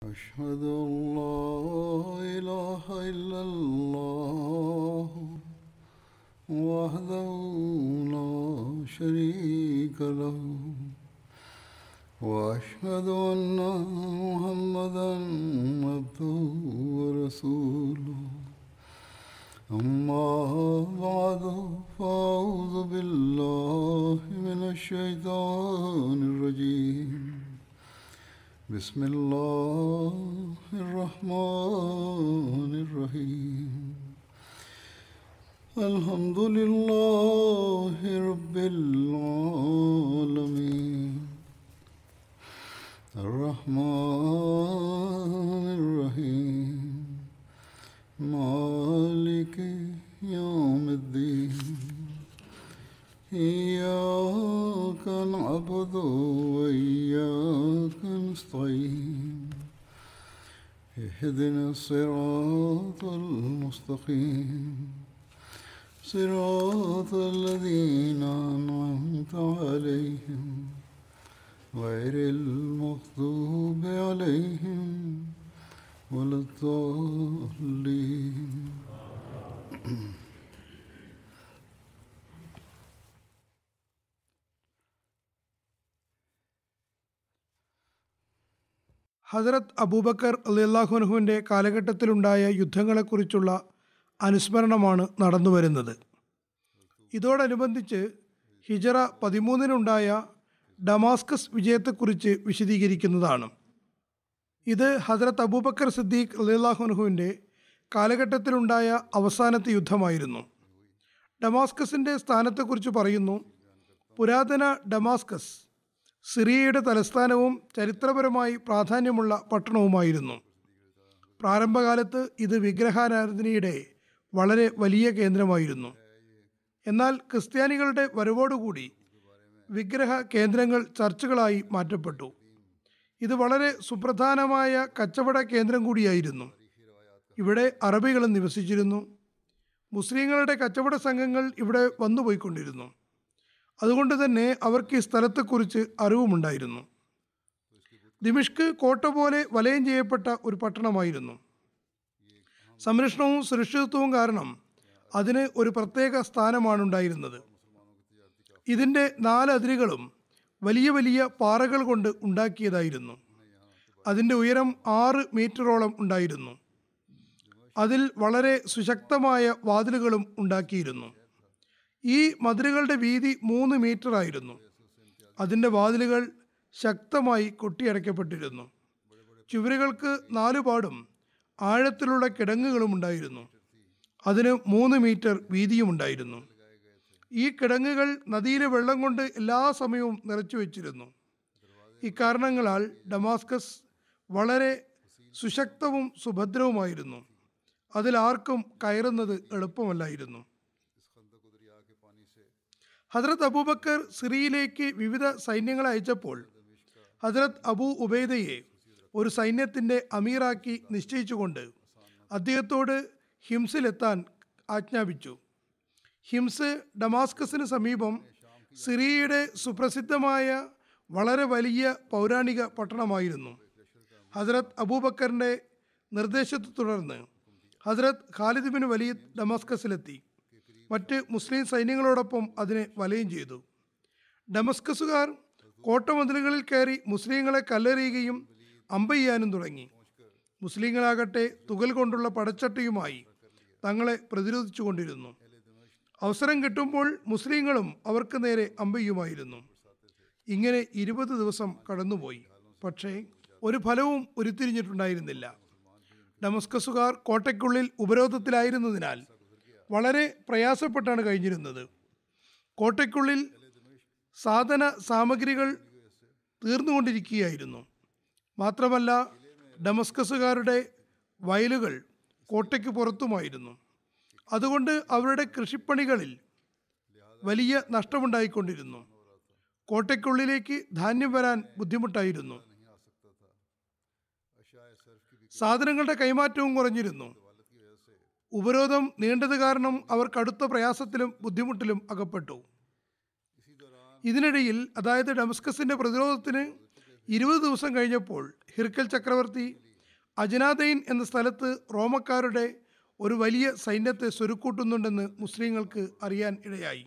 أشهد أن لا إله إلا الله وحده لا شريك له وأشهد أن محمدا عبده ورسوله أما بعد فأعوذ بالله من الشيطان الرجيم بسم الله الرحمن الرحيم الحمد لله رب العالمين الرحمن الرحيم مالك يوم الدين إياك نعبد وإياك نستعين اهدنا الصراط المستقيم صراط الذين أنعمت عليهم غير المغضوب عليهم ولا الضالين ഹസരത്ത് അബൂബക്കർ അലിയല്ലാഹുനുഹുവിൻ്റെ കാലഘട്ടത്തിലുണ്ടായ യുദ്ധങ്ങളെക്കുറിച്ചുള്ള അനുസ്മരണമാണ് നടന്നു വരുന്നത് ഇതോടനുബന്ധിച്ച് ഹിജറ പതിമൂന്നിനുണ്ടായ ഡമാസ്കസ് വിജയത്തെക്കുറിച്ച് വിശദീകരിക്കുന്നതാണ് ഇത് ഹസരത്ത് അബൂബക്കർ സിദ്ദീഖ് അലിയല്ലാഹുനുഹുവിൻ്റെ കാലഘട്ടത്തിലുണ്ടായ അവസാനത്തെ യുദ്ധമായിരുന്നു ഡമാസ്കസിൻ്റെ സ്ഥാനത്തെക്കുറിച്ച് പറയുന്നു പുരാതന ഡമാസ്കസ് സിറിയയുടെ തലസ്ഥാനവും ചരിത്രപരമായി പ്രാധാന്യമുള്ള പട്ടണവുമായിരുന്നു പ്രാരംഭകാലത്ത് ഇത് വിഗ്രഹാരാധനയുടെ വളരെ വലിയ കേന്ദ്രമായിരുന്നു എന്നാൽ ക്രിസ്ത്യാനികളുടെ വരവോടുകൂടി വിഗ്രഹ കേന്ദ്രങ്ങൾ ചർച്ചുകളായി മാറ്റപ്പെട്ടു ഇത് വളരെ സുപ്രധാനമായ കച്ചവട കേന്ദ്രം കൂടിയായിരുന്നു ഇവിടെ അറബികളും നിവസിച്ചിരുന്നു മുസ്ലിങ്ങളുടെ കച്ചവട സംഘങ്ങൾ ഇവിടെ വന്നുപോയിക്കൊണ്ടിരുന്നു അതുകൊണ്ട് തന്നെ അവർക്ക് ഈ സ്ഥലത്തെക്കുറിച്ച് അറിവുമുണ്ടായിരുന്നു ദിമിഷ്ക് കോട്ട പോലെ വലയം ചെയ്യപ്പെട്ട ഒരു പട്ടണമായിരുന്നു സംരക്ഷണവും സുരക്ഷിതത്വവും കാരണം അതിന് ഒരു പ്രത്യേക സ്ഥാനമാണ് ഉണ്ടായിരുന്നത് ഇതിൻ്റെ നാല് അതിരുകളും വലിയ വലിയ പാറകൾ കൊണ്ട് ഉണ്ടാക്കിയതായിരുന്നു അതിൻ്റെ ഉയരം ആറ് മീറ്ററോളം ഉണ്ടായിരുന്നു അതിൽ വളരെ സുശക്തമായ വാതിലുകളും ഉണ്ടാക്കിയിരുന്നു ഈ മതിലുകളുടെ വീതി മൂന്ന് മീറ്റർ ആയിരുന്നു അതിൻ്റെ വാതിലുകൾ ശക്തമായി കൊട്ടിയടയ്ക്കപ്പെട്ടിരുന്നു ചുവരുകൾക്ക് നാലുപാടും ആഴത്തിലുള്ള കിടങ്ങുകളും ഉണ്ടായിരുന്നു അതിന് മൂന്ന് മീറ്റർ വീതിയുമുണ്ടായിരുന്നു ഈ കിടങ്ങുകൾ നദിയിലെ വെള്ളം കൊണ്ട് എല്ലാ സമയവും നിറച്ചു വെച്ചിരുന്നു ഇക്കാരണങ്ങളാൽ ഡമാസ്കസ് വളരെ സുശക്തവും സുഭദ്രവുമായിരുന്നു അതിൽ ആർക്കും കയറുന്നത് എളുപ്പമല്ലായിരുന്നു ഹജ്രത് അബൂബക്കർ സിറിയയിലേക്ക് വിവിധ സൈന്യങ്ങളെ അയച്ചപ്പോൾ ഹജ്രത് അബൂ ഉബൈദയെ ഒരു സൈന്യത്തിൻ്റെ അമീറാക്കി നിശ്ചയിച്ചുകൊണ്ട് അദ്ദേഹത്തോട് ഹിംസിലെത്താൻ ആജ്ഞാപിച്ചു ഹിംസ് ഡമാസ്കസിന് സമീപം സിറിയയുടെ സുപ്രസിദ്ധമായ വളരെ വലിയ പൗരാണിക പട്ടണമായിരുന്നു ഹജ്രത് അബൂബക്കറിൻ്റെ നിർദ്ദേശത്തെ തുടർന്ന് ഹജ്രത് ഖാലിദ് ബിൻ വലീദ് ഡമാസ്കസിലെത്തി മറ്റ് മുസ്ലിം സൈന്യങ്ങളോടൊപ്പം അതിനെ വലയം ചെയ്തു ഡമസ്കസുകാർ കോട്ടമതിലുകളിൽ കയറി മുസ്ലിങ്ങളെ കല്ലെറിയുകയും അമ്പെയ്യാനും തുടങ്ങി മുസ്ലിങ്ങളാകട്ടെ തുകൽ കൊണ്ടുള്ള പടച്ചട്ടയുമായി തങ്ങളെ പ്രതിരോധിച്ചു കൊണ്ടിരുന്നു അവസരം കിട്ടുമ്പോൾ മുസ്ലിങ്ങളും അവർക്ക് നേരെ അമ്പെയ്യുമായിരുന്നു ഇങ്ങനെ ഇരുപത് ദിവസം കടന്നുപോയി പക്ഷേ ഒരു ഫലവും ഉരുത്തിരിഞ്ഞിട്ടുണ്ടായിരുന്നില്ല ഡമസ്കസുകാർ കോട്ടയ്ക്കുള്ളിൽ ഉപരോധത്തിലായിരുന്നതിനാൽ വളരെ പ്രയാസപ്പെട്ടാണ് കഴിഞ്ഞിരുന്നത് കോട്ടയ്ക്കുള്ളിൽ സാധന സാമഗ്രികൾ തീർന്നുകൊണ്ടിരിക്കുകയായിരുന്നു മാത്രമല്ല ഡമസ്കസുകാരുടെ വയലുകൾ കോട്ടയ്ക്ക് പുറത്തുമായിരുന്നു അതുകൊണ്ട് അവരുടെ കൃഷിപ്പണികളിൽ വലിയ നഷ്ടമുണ്ടായിക്കൊണ്ടിരുന്നു കോട്ടയ്ക്കുള്ളിലേക്ക് ധാന്യം വരാൻ ബുദ്ധിമുട്ടായിരുന്നു സാധനങ്ങളുടെ കൈമാറ്റവും കുറഞ്ഞിരുന്നു ഉപരോധം നീണ്ടത് കാരണം അവർ കടുത്ത പ്രയാസത്തിലും ബുദ്ധിമുട്ടിലും അകപ്പെട്ടു ഇതിനിടയിൽ അതായത് ഡമസ്കസിന്റെ പ്രതിരോധത്തിന് ഇരുപത് ദിവസം കഴിഞ്ഞപ്പോൾ ഹിർക്കൽ ചക്രവർത്തി അജനാദൈൻ എന്ന സ്ഥലത്ത് റോമക്കാരുടെ ഒരു വലിയ സൈന്യത്തെ സ്വരുക്കൂട്ടുന്നുണ്ടെന്ന് മുസ്ലിങ്ങൾക്ക് അറിയാൻ ഇടയായി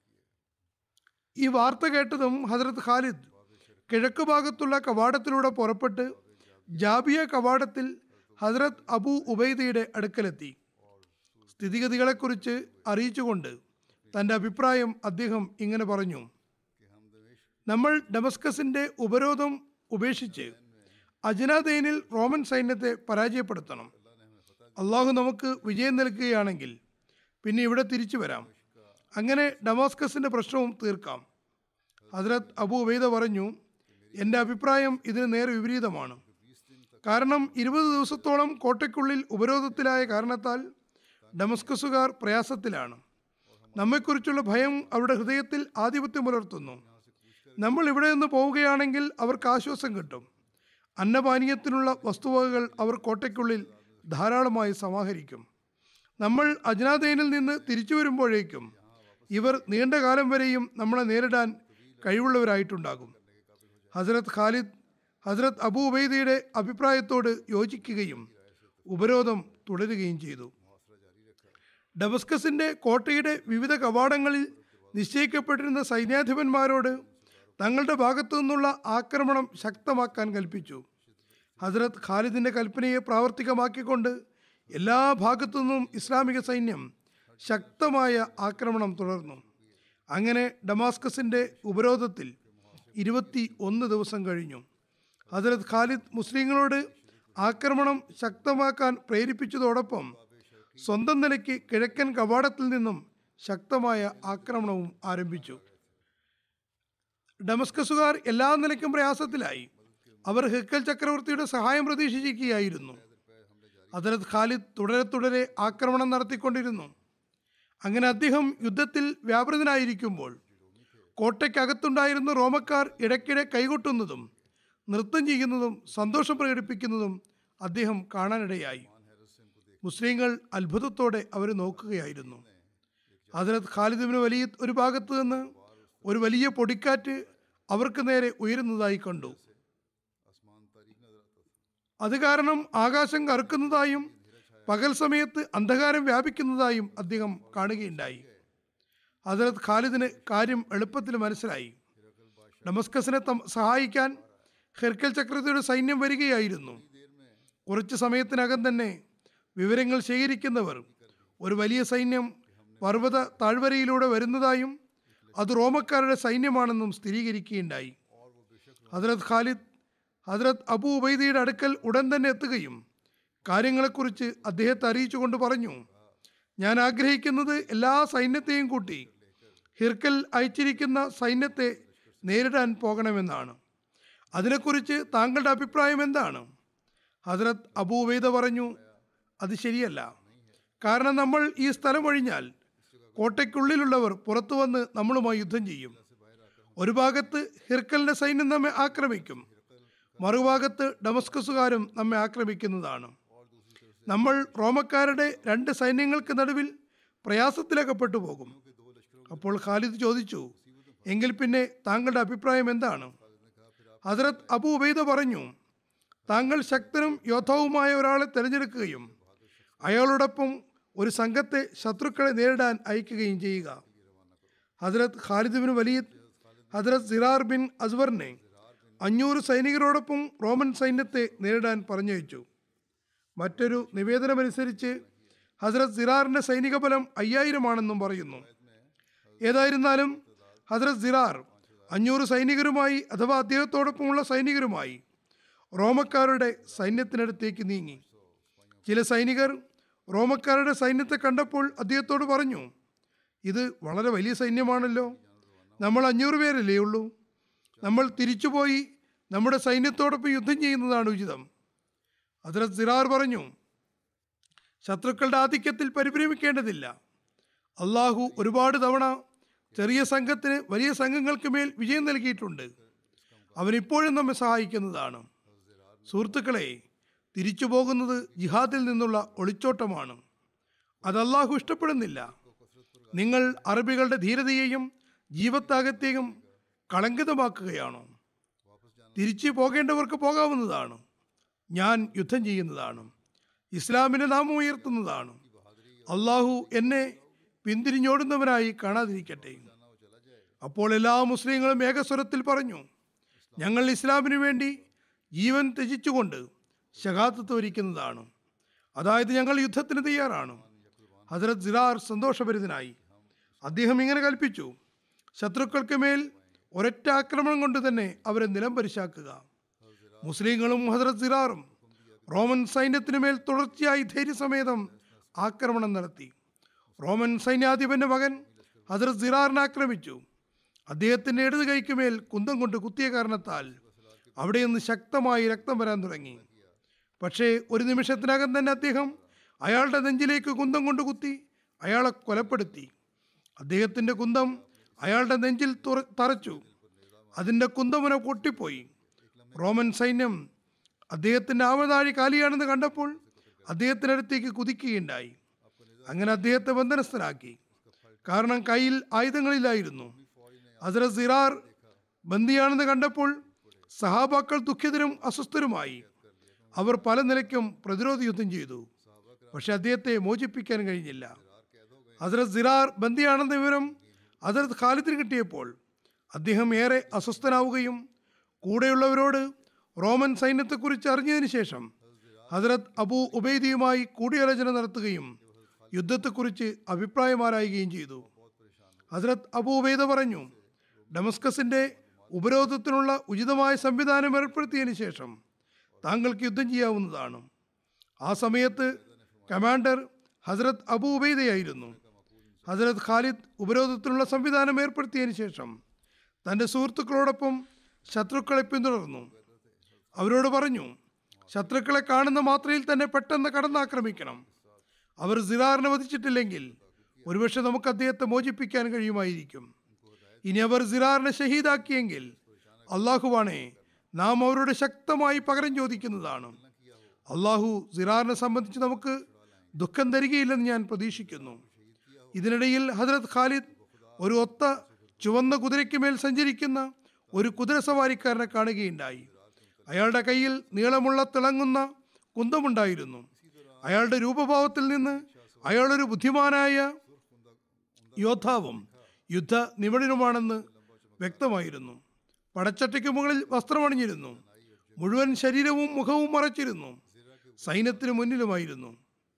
ഈ വാർത്ത കേട്ടതും ഹസ്രത്ത് ഖാലിദ് കിഴക്ക് ഭാഗത്തുള്ള കവാടത്തിലൂടെ പുറപ്പെട്ട് ജാബിയ കവാടത്തിൽ ഹസ്രത്ത് അബൂ ഉബൈദയുടെ അടുക്കലെത്തി സ്ഥിതിഗതികളെക്കുറിച്ച് അറിയിച്ചുകൊണ്ട് തൻ്റെ അഭിപ്രായം അദ്ദേഹം ഇങ്ങനെ പറഞ്ഞു നമ്മൾ ഡമസ്കസിൻ്റെ ഉപരോധം ഉപേക്ഷിച്ച് അജനാദൈനിൽ റോമൻ സൈന്യത്തെ പരാജയപ്പെടുത്തണം അള്ളാഹു നമുക്ക് വിജയം നൽകുകയാണെങ്കിൽ പിന്നെ ഇവിടെ തിരിച്ചു വരാം അങ്ങനെ ഡമാസ്കസിൻ്റെ പ്രശ്നവും തീർക്കാം ഹസ്രത്ത് അബൂ ഉബൈദ പറഞ്ഞു എൻ്റെ അഭിപ്രായം ഇതിന് നേരെ വിപരീതമാണ് കാരണം ഇരുപത് ദിവസത്തോളം കോട്ടയ്ക്കുള്ളിൽ ഉപരോധത്തിലായ കാരണത്താൽ ഡമസ്കസുകാർ പ്രയാസത്തിലാണ് നമ്മെക്കുറിച്ചുള്ള ഭയം അവരുടെ ഹൃദയത്തിൽ ആധിപത്യം പുലർത്തുന്നു നമ്മൾ ഇവിടെ നിന്ന് പോവുകയാണെങ്കിൽ അവർക്ക് ആശ്വാസം കിട്ടും അന്നപാനീയത്തിനുള്ള വസ്തുവകകൾ അവർ കോട്ടയ്ക്കുള്ളിൽ ധാരാളമായി സമാഹരിക്കും നമ്മൾ അജ്നാദൈനിൽ നിന്ന് തിരിച്ചു വരുമ്പോഴേക്കും ഇവർ നീണ്ട കാലം വരെയും നമ്മളെ നേരിടാൻ കഴിവുള്ളവരായിട്ടുണ്ടാകും ഹസ്രത്ത് ഖാലിദ് ഹസ്രത്ത് അബൂ ഉബൈദയുടെ അഭിപ്രായത്തോട് യോജിക്കുകയും ഉപരോധം തുടരുകയും ചെയ്തു ഡമസ്കസിന്റെ കോട്ടയുടെ വിവിധ കവാടങ്ങളിൽ നിശ്ചയിക്കപ്പെട്ടിരുന്ന സൈന്യാധിപന്മാരോട് തങ്ങളുടെ ഭാഗത്തു നിന്നുള്ള ആക്രമണം ശക്തമാക്കാൻ കൽപ്പിച്ചു ഹസ്രത്ത് ഖാലിദിന്റെ കൽപ്പനയെ പ്രാവർത്തികമാക്കിക്കൊണ്ട് എല്ലാ ഭാഗത്തു നിന്നും ഇസ്ലാമിക സൈന്യം ശക്തമായ ആക്രമണം തുടർന്നു അങ്ങനെ ഡമാസ്കസിന്റെ ഉപരോധത്തിൽ ഇരുപത്തി ഒന്ന് ദിവസം കഴിഞ്ഞു ഹസ്രത്ത് ഖാലിദ് മുസ്ലിങ്ങളോട് ആക്രമണം ശക്തമാക്കാൻ പ്രേരിപ്പിച്ചതോടൊപ്പം സ്വന്തം നിലയ്ക്ക് കിഴക്കൻ കവാടത്തിൽ നിന്നും ശക്തമായ ആക്രമണവും ആരംഭിച്ചു ഡമസ്കസുകാർ എല്ലാ നിലയ്ക്കും പ്രയാസത്തിലായി അവർ ഹിക്കൽ ചക്രവർത്തിയുടെ സഹായം പ്രതീക്ഷിച്ചിരിക്കുകയായിരുന്നു ഹസരത് ഖാലിദ് തുടരെ തുടരെ ആക്രമണം നടത്തിക്കൊണ്ടിരുന്നു അങ്ങനെ അദ്ദേഹം യുദ്ധത്തിൽ വ്യാപൃതനായിരിക്കുമ്പോൾ കോട്ടയ്ക്കകത്തുണ്ടായിരുന്ന റോമക്കാർ ഇടയ്ക്കിടെ കൈകൊട്ടുന്നതും നൃത്തം ചെയ്യുന്നതും സന്തോഷം പ്രകടിപ്പിക്കുന്നതും അദ്ദേഹം കാണാനിടയായി മുസ്ലിങ്ങൾ അത്ഭുതത്തോടെ അവർ നോക്കുകയായിരുന്നു ഹസരത് ഖാലിദിന് വലിയ ഒരു ഭാഗത്ത് നിന്ന് ഒരു വലിയ പൊടിക്കാറ്റ് അവർക്ക് നേരെ ഉയരുന്നതായി കണ്ടു അത് കാരണം ആകാശം കറുക്കുന്നതായും പകൽ സമയത്ത് അന്ധകാരം വ്യാപിക്കുന്നതായും അദ്ദേഹം കാണുകയുണ്ടായി ഹസരത് ഖാലിദിന് കാര്യം എളുപ്പത്തിൽ മനസ്സിലായി ഡമസ്കസിനെ തം- സഹായിക്കാൻ ഹെർക്കൽ ചക്രവർത്തിയുടെ സൈന്യം വരികയായിരുന്നു കുറച്ച് സമയത്തിനകം തന്നെ വിവരങ്ങൾ ശേഖരിക്കുന്നവർ ഒരു വലിയ സൈന്യം പർവ്വത താഴ്വരയിലൂടെ വരുന്നതായും അത് റോമക്കാരുടെ സൈന്യമാണെന്നും സ്ഥിരീകരിക്കുകയുണ്ടായി ഹസ്രത് ഖാലിദ് ഹസ്രത് അബൂ ഉബൈദയുടെ അടുക്കൽ ഉടൻ തന്നെ എത്തുകയും കാര്യങ്ങളെക്കുറിച്ച് അദ്ദേഹത്തെ അറിയിച്ചുകൊണ്ട് പറഞ്ഞു ഞാൻ ആഗ്രഹിക്കുന്നത് എല്ലാ സൈന്യത്തെയും കൂട്ടി ഹിർക്കൽ അയച്ചിരിക്കുന്ന സൈന്യത്തെ നേരിടാൻ പോകണമെന്നാണ് അതിനെക്കുറിച്ച് താങ്കളുടെ അഭിപ്രായം എന്താണ് ഹസ്രത് അബൂ ഉബൈദ പറഞ്ഞു അത് ശരിയല്ല കാരണം നമ്മൾ ഈ സ്ഥലം ഒഴിഞ്ഞാൽ കോട്ടയ്ക്കുള്ളിലുള്ളവർ പുറത്തു വന്ന് നമ്മളുമായി യുദ്ധം ചെയ്യും ഒരു ഭാഗത്ത് ഹിർക്കലിന്റെ സൈന്യം നമ്മെ ആക്രമിക്കും മറുഭാഗത്ത് ഡമസ്കസുകാരും നമ്മെ ആക്രമിക്കുന്നതാണ് നമ്മൾ റോമക്കാരുടെ രണ്ട് സൈന്യങ്ങൾക്ക് നടുവിൽ പ്രയാസത്തിലകപ്പെട്ടു പോകും അപ്പോൾ ഖാലിദ് ചോദിച്ചു എങ്കിൽ പിന്നെ താങ്കളുടെ അഭിപ്രായം എന്താണ് ഹസരത് അബു ഉബൈദ പറഞ്ഞു താങ്കൾ ശക്തനും യോദ്ധാവുമായ ഒരാളെ തിരഞ്ഞെടുക്കുകയും അയാളോടൊപ്പം ഒരു സംഘത്തെ ശത്രുക്കളെ നേരിടാൻ അയക്കുകയും ചെയ്യുക ഹസ്രത്ത് ഖാലിദ് ബിൻ വലീദ് ഹസ്രത്ത് സിറാർ ബിൻ അസ്വറിനെ അഞ്ഞൂറ് സൈനികരോടൊപ്പം റോമൻ സൈന്യത്തെ നേരിടാൻ പറഞ്ഞയച്ചു മറ്റൊരു നിവേദനമനുസരിച്ച് ഹസ്രത്ത് സിറാറിന്റെ സൈനിക ബലം അയ്യായിരമാണെന്നും പറയുന്നു ഏതായിരുന്നാലും ഹസ്രത്ത് സിറാർ അഞ്ഞൂറ് സൈനികരുമായി അഥവാ അദ്ദേഹത്തോടൊപ്പമുള്ള സൈനികരുമായി റോമക്കാരുടെ സൈന്യത്തിനടുത്തേക്ക് നീങ്ങി ചില സൈനികർ റോമക്കാരുടെ സൈന്യത്തെ കണ്ടപ്പോൾ അദ്ദേഹത്തോട് പറഞ്ഞു ഇത് വളരെ വലിയ സൈന്യമാണല്ലോ നമ്മൾ അഞ്ഞൂറ് പേരല്ലേ ഉള്ളൂ നമ്മൾ തിരിച്ചുപോയി നമ്മുടെ സൈന്യത്തോടൊപ്പം യുദ്ധം ചെയ്യുന്നതാണ് ഉചിതം ഹസ്രത്ത് സിറാർ പറഞ്ഞു ശത്രുക്കളുടെ ആധിക്യത്തിൽ പരിഭ്രമിക്കേണ്ടതില്ല അള്ളാഹു ഒരുപാട് തവണ ചെറിയ സംഘത്തിന് വലിയ സംഘങ്ങൾക്ക് മേൽ വിജയം നൽകിയിട്ടുണ്ട് അവൻ ഇപ്പോഴും നമ്മെ സഹായിക്കുന്നതാണ് സുഹൃത്തുക്കളെ തിരിച്ചു പോകുന്നത് ജിഹാദിൽ നിന്നുള്ള ഒളിച്ചോട്ടമാണ് അത് അള്ളാഹു ഇഷ്ടപ്പെടുന്നില്ല നിങ്ങൾ അറബികളുടെ ധീരതയെയും ജീവത്യാഗത്തെയും കളങ്കിതമാക്കുകയാണോ തിരിച്ചു പോകേണ്ടവർക്ക് പോകാവുന്നതാണ് ഞാൻ യുദ്ധം ചെയ്യുന്നതാണ് ഇസ്ലാമിൻ്റെ നാമം ഉയർത്തുന്നതാണ് അള്ളാഹു എന്നെ പിന്തിരിഞ്ഞോടുന്നവനായി കാണാതിരിക്കട്ടെ അപ്പോൾ എല്ലാ മുസ്ലിങ്ങളും ഏകസ്വരത്തിൽ പറഞ്ഞു ഞങ്ങൾ ഇസ്ലാമിനു വേണ്ടി ജീവൻ ത്യജിച്ചുകൊണ്ട് ശഹാദത്ത് വരിക്കുന്നതാണ് അതായത് ഞങ്ങൾ യുദ്ധത്തിന് തയ്യാറാണ് ഹജറത് സിറാർ സന്തോഷഭരിതനായി അദ്ദേഹം ഇങ്ങനെ കൽപ്പിച്ചു ശത്രുക്കൾക്ക് മേൽ ഒരൊറ്റ ആക്രമണം കൊണ്ട് തന്നെ അവരെ നിലംപരിശാക്കുക മുസ്ലിങ്ങളും ഹജറത് സിറാറും റോമൻ സൈന്യത്തിനു മേൽ തുടർച്ചയായി ധൈര്യസമേതം ആക്രമണം നടത്തി റോമൻ സൈന്യാധിപന്റെ മകൻ ഹജറത് സിറാറിനെ ആക്രമിച്ചു അദ്ദേഹത്തിന്റെ ഇടത് കൈക്ക് മേൽ കുന്തം കൊണ്ട് കുത്തിയ കാരണത്താൽ അവിടെ നിന്ന് ശക്തമായി രക്തം വരാൻ തുടങ്ങി പക്ഷേ ഒരു നിമിഷത്തിനകം തന്നെ അദ്ദേഹം അയാളുടെ നെഞ്ചിലേക്ക് കുന്തം കൊണ്ട് കുത്തി അയാളെ കൊലപ്പെടുത്തി അദ്ദേഹത്തിന്റെ കുന്തം അയാളുടെ നെഞ്ചിൽ തുറ- തറച്ചു അതിന്റെ കുന്തമുന പൊട്ടിപ്പോയി റോമൻ സൈന്യം അദ്ദേഹത്തിന്റെ ആവനാഴി കാലിയാണെന്ന് കണ്ടപ്പോൾ അദ്ദേഹത്തിനടുത്തേക്ക് കുതിക്കുകയുണ്ടായി അങ്ങനെ അദ്ദേഹത്തെ ബന്ധനസ്ഥനാക്കി കാരണം കയ്യിൽ ആയുധങ്ങളില്ലായിരുന്നു ഹസ്രത് സിറാർ ബന്ദിയാണെന്ന് കണ്ടപ്പോൾ സഹാബാക്കൾ ദുഃഖിതരും അസ്വസ്ഥരുമായി അവർ പല നിലയ്ക്കും പ്രതിരോധ യുദ്ധം ചെയ്തു പക്ഷെ അദ്ദേഹത്തെ മോചിപ്പിക്കാൻ കഴിഞ്ഞില്ല ഹസ്രത് സിറാർ ബന്ദിയാണെന്ന വിവരം ഹസ്രത് ഖാലിദിന് കിട്ടിയപ്പോൾ അദ്ദേഹം ഏറെ അസ്വസ്ഥനാവുകയും കൂടെയുള്ളവരോട് റോമൻ സൈന്യത്തെക്കുറിച്ച് അറിഞ്ഞതിന് ശേഷം ഹസ്രത് അബൂ ഉബൈദിയുമായി കൂടിയാലോചന നടത്തുകയും യുദ്ധത്തെക്കുറിച്ച് അഭിപ്രായമാരായുകയും ചെയ്തു ഹസ്രത് അബൂ ഉബൈദ പറഞ്ഞു ഡമസ്കസിന്റെ ഉപരോധത്തിനുള്ള ഉചിതമായ സംവിധാനം ഏർപ്പെടുത്തിയതിനു ശേഷം താങ്കൾക്ക് യുദ്ധം ചെയ്യാവുന്നതാണ് ആ സമയത്ത് കമാൻഡർ ഹസ്രത് അബൂ ഉബൈദയായിരുന്നു ഹസ്രത് ഖാലിദ് ഉപരോധത്തിനുള്ള സംവിധാനം ഏർപ്പെടുത്തിയതിനു ശേഷം തൻ്റെ സുഹൃത്തുക്കളോടൊപ്പം ശത്രുക്കളെ പിന്തുടർന്നു അവരോട് പറഞ്ഞു ശത്രുക്കളെ കാണുന്ന മാത്രയിൽ തന്നെ പെട്ടെന്ന് കടന്നാക്രമിക്കണം അവർ സിറാറിനെ വധിച്ചിട്ടില്ലെങ്കിൽ ഒരുപക്ഷെ നമുക്ക് അദ്ദേഹത്തെ മോചിപ്പിക്കാൻ കഴിയുമായിരിക്കും ഇനി അവർ സിറാറിനെ ഷഹീദാക്കിയെങ്കിൽ അള്ളാഹുവാണേ നാം അവരോട് ശക്തമായി പകരം ചോദിക്കുന്നതാണ് അള്ളാഹു സിറാറിനെ സംബന്ധിച്ച് നമുക്ക് ദുഃഖം തരികയില്ലെന്ന് ഞാൻ പ്രതീക്ഷിക്കുന്നു ഇതിനിടയിൽ ഹജ്രത് ഖാലിദ് ഒരു ഒത്ത ചുവന്ന കുതിരയ്ക്ക് മേൽ സഞ്ചരിക്കുന്ന ഒരു കുതിരസവാരിക്കാരനെ കാണുകയുണ്ടായി അയാളുടെ കയ്യിൽ നീളമുള്ള തിളങ്ങുന്ന കുന്തമുണ്ടായിരുന്നു അയാളുടെ രൂപഭാവത്തിൽ നിന്ന് അയാളൊരു ബുദ്ധിമാനായ യോദ്ധാവും യുദ്ധ നിപുണനുമാണെന്ന് വ്യക്തമായിരുന്നു പടച്ചട്ടയ്ക്ക് മുകളിൽ വസ്ത്രമണിഞ്ഞിരുന്നു മുഴുവൻ ശരീരവും മുഖവും മറച്ചിരുന്നു സൈന്യത്തിന് മുന്നിലുമായിരുന്നു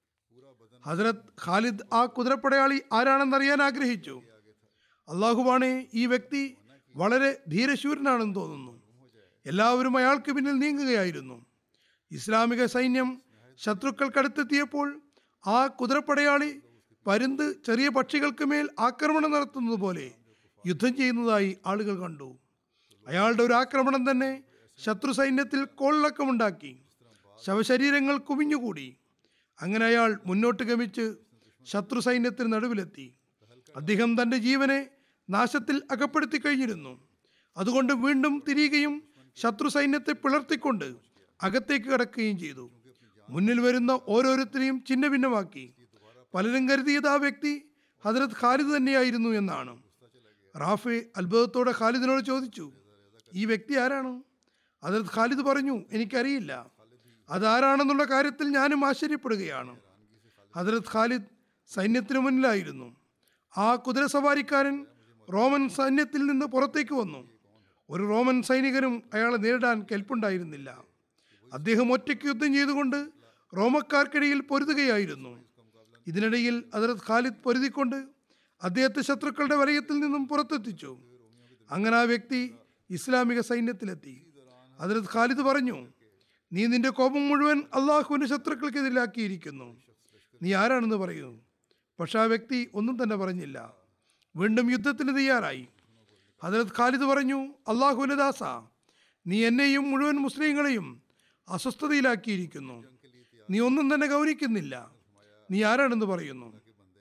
ഹസ്രത് ഖാലിദ് ആ കുതിരപ്പടയാളി ആരാണെന്നറിയാൻ ആഗ്രഹിച്ചു അള്ളാഹുവാണെ ഈ വ്യക്തി വളരെ ധീരശൂരനാണെന്ന് തോന്നുന്നു എല്ലാവരും അയാൾക്ക് പിന്നിൽ നീങ്ങുകയായിരുന്നു ഇസ്ലാമിക സൈന്യം ശത്രുക്കൾക്കടുത്തെത്തിയപ്പോൾ ആ കുതിരപ്പടയാളി പരുന്ത് ചെറിയ പക്ഷികൾക്ക് മേൽ ആക്രമണം നടത്തുന്നത് പോലെ യുദ്ധം ചെയ്യുന്നതായി ആളുകൾ കണ്ടു അയാളുടെ ഒരു ആക്രമണം തന്നെ ശത്രു സൈന്യത്തിൽ കോളിളക്കമുണ്ടാക്കി ശവശരീരങ്ങൾ കുമിഞ്ഞുകൂടി അങ്ങനെ അയാൾ മുന്നോട്ട് ഗമിച്ച് ശത്രു സൈന്യത്തിന് നടുവിലെത്തി അദ്ദേഹം തൻ്റെ ജീവനെ നാശത്തിൽ അകപ്പെടുത്തി കഴിഞ്ഞിരുന്നു അതുകൊണ്ട് വീണ്ടും തിരിയുകയും ശത്രു സൈന്യത്തെ പിളർത്തിക്കൊണ്ട് അകത്തേക്ക് കടക്കുകയും ചെയ്തു മുന്നിൽ വരുന്ന ഓരോരുത്തരെയും ചിഹ്ന ഭിന്നമാക്കി പലരും കരുതിയത് ആ വ്യക്തി ഹജരത് ഖാലിദ് തന്നെയായിരുന്നു എന്നാണ് റാഫെ അത്ഭുതത്തോടെ ഖാലിദിനോട് ചോദിച്ചു ഈ വ്യക്തി ആരാണ് ഹജരത് ഖാലിദ് പറഞ്ഞു എനിക്കറിയില്ല അതാരാണെന്നുള്ള കാര്യത്തിൽ ഞാനും ആശ്ചര്യപ്പെടുകയാണ് ഹജരത് ഖാലിദ് സൈന്യത്തിന് മുന്നിലായിരുന്നു ആ കുതിരസവാരിക്കാരൻ റോമൻ സൈന്യത്തിൽ നിന്ന് പുറത്തേക്ക് വന്നു ഒരു റോമൻ സൈനികനും അയാളെ നേരിടാൻ കെൽപ്പുണ്ടായിരുന്നില്ല അദ്ദേഹം ഒറ്റയ്ക്ക് യുദ്ധം ചെയ്തുകൊണ്ട് റോമക്കാർക്കിടയിൽ പൊരുതുകയായിരുന്നു ഇതിനിടയിൽ ഹജരത് ഖാലിദ് പൊരുതിക്കൊണ്ട് അദ്ദേഹത്തെ ശത്രുക്കളുടെ വലയത്തിൽ നിന്നും പുറത്തെത്തിച്ചു അങ്ങനെ ആ വ്യക്തി ഇസ്ലാമിക സൈന്യത്തിലെത്തി ഹജരത് ഖാലിദ് പറഞ്ഞു നീ നിന്റെ കോപം മുഴുവൻ അള്ളാഹുവിന്റെ ശത്രുക്കൾക്കെതിരാക്കിയിരിക്കുന്നു നീ ആരാണെന്ന് പറയൂ പക്ഷെ ആ വ്യക്തി ഒന്നും തന്നെ പറഞ്ഞില്ല വീണ്ടും യുദ്ധത്തിന് തയ്യാറായി ഹജരത് ഖാലിദ് പറഞ്ഞു അള്ളാഹുവിന്റെ ദാസ നീ എന്നെയും മുഴുവൻ മുസ്ലിങ്ങളെയും അസ്വസ്ഥതയിലാക്കിയിരിക്കുന്നു നീ ഒന്നും തന്നെ ഗൗനിക്കുന്നില്ല നീ ആരാണെന്ന് പറയുന്നു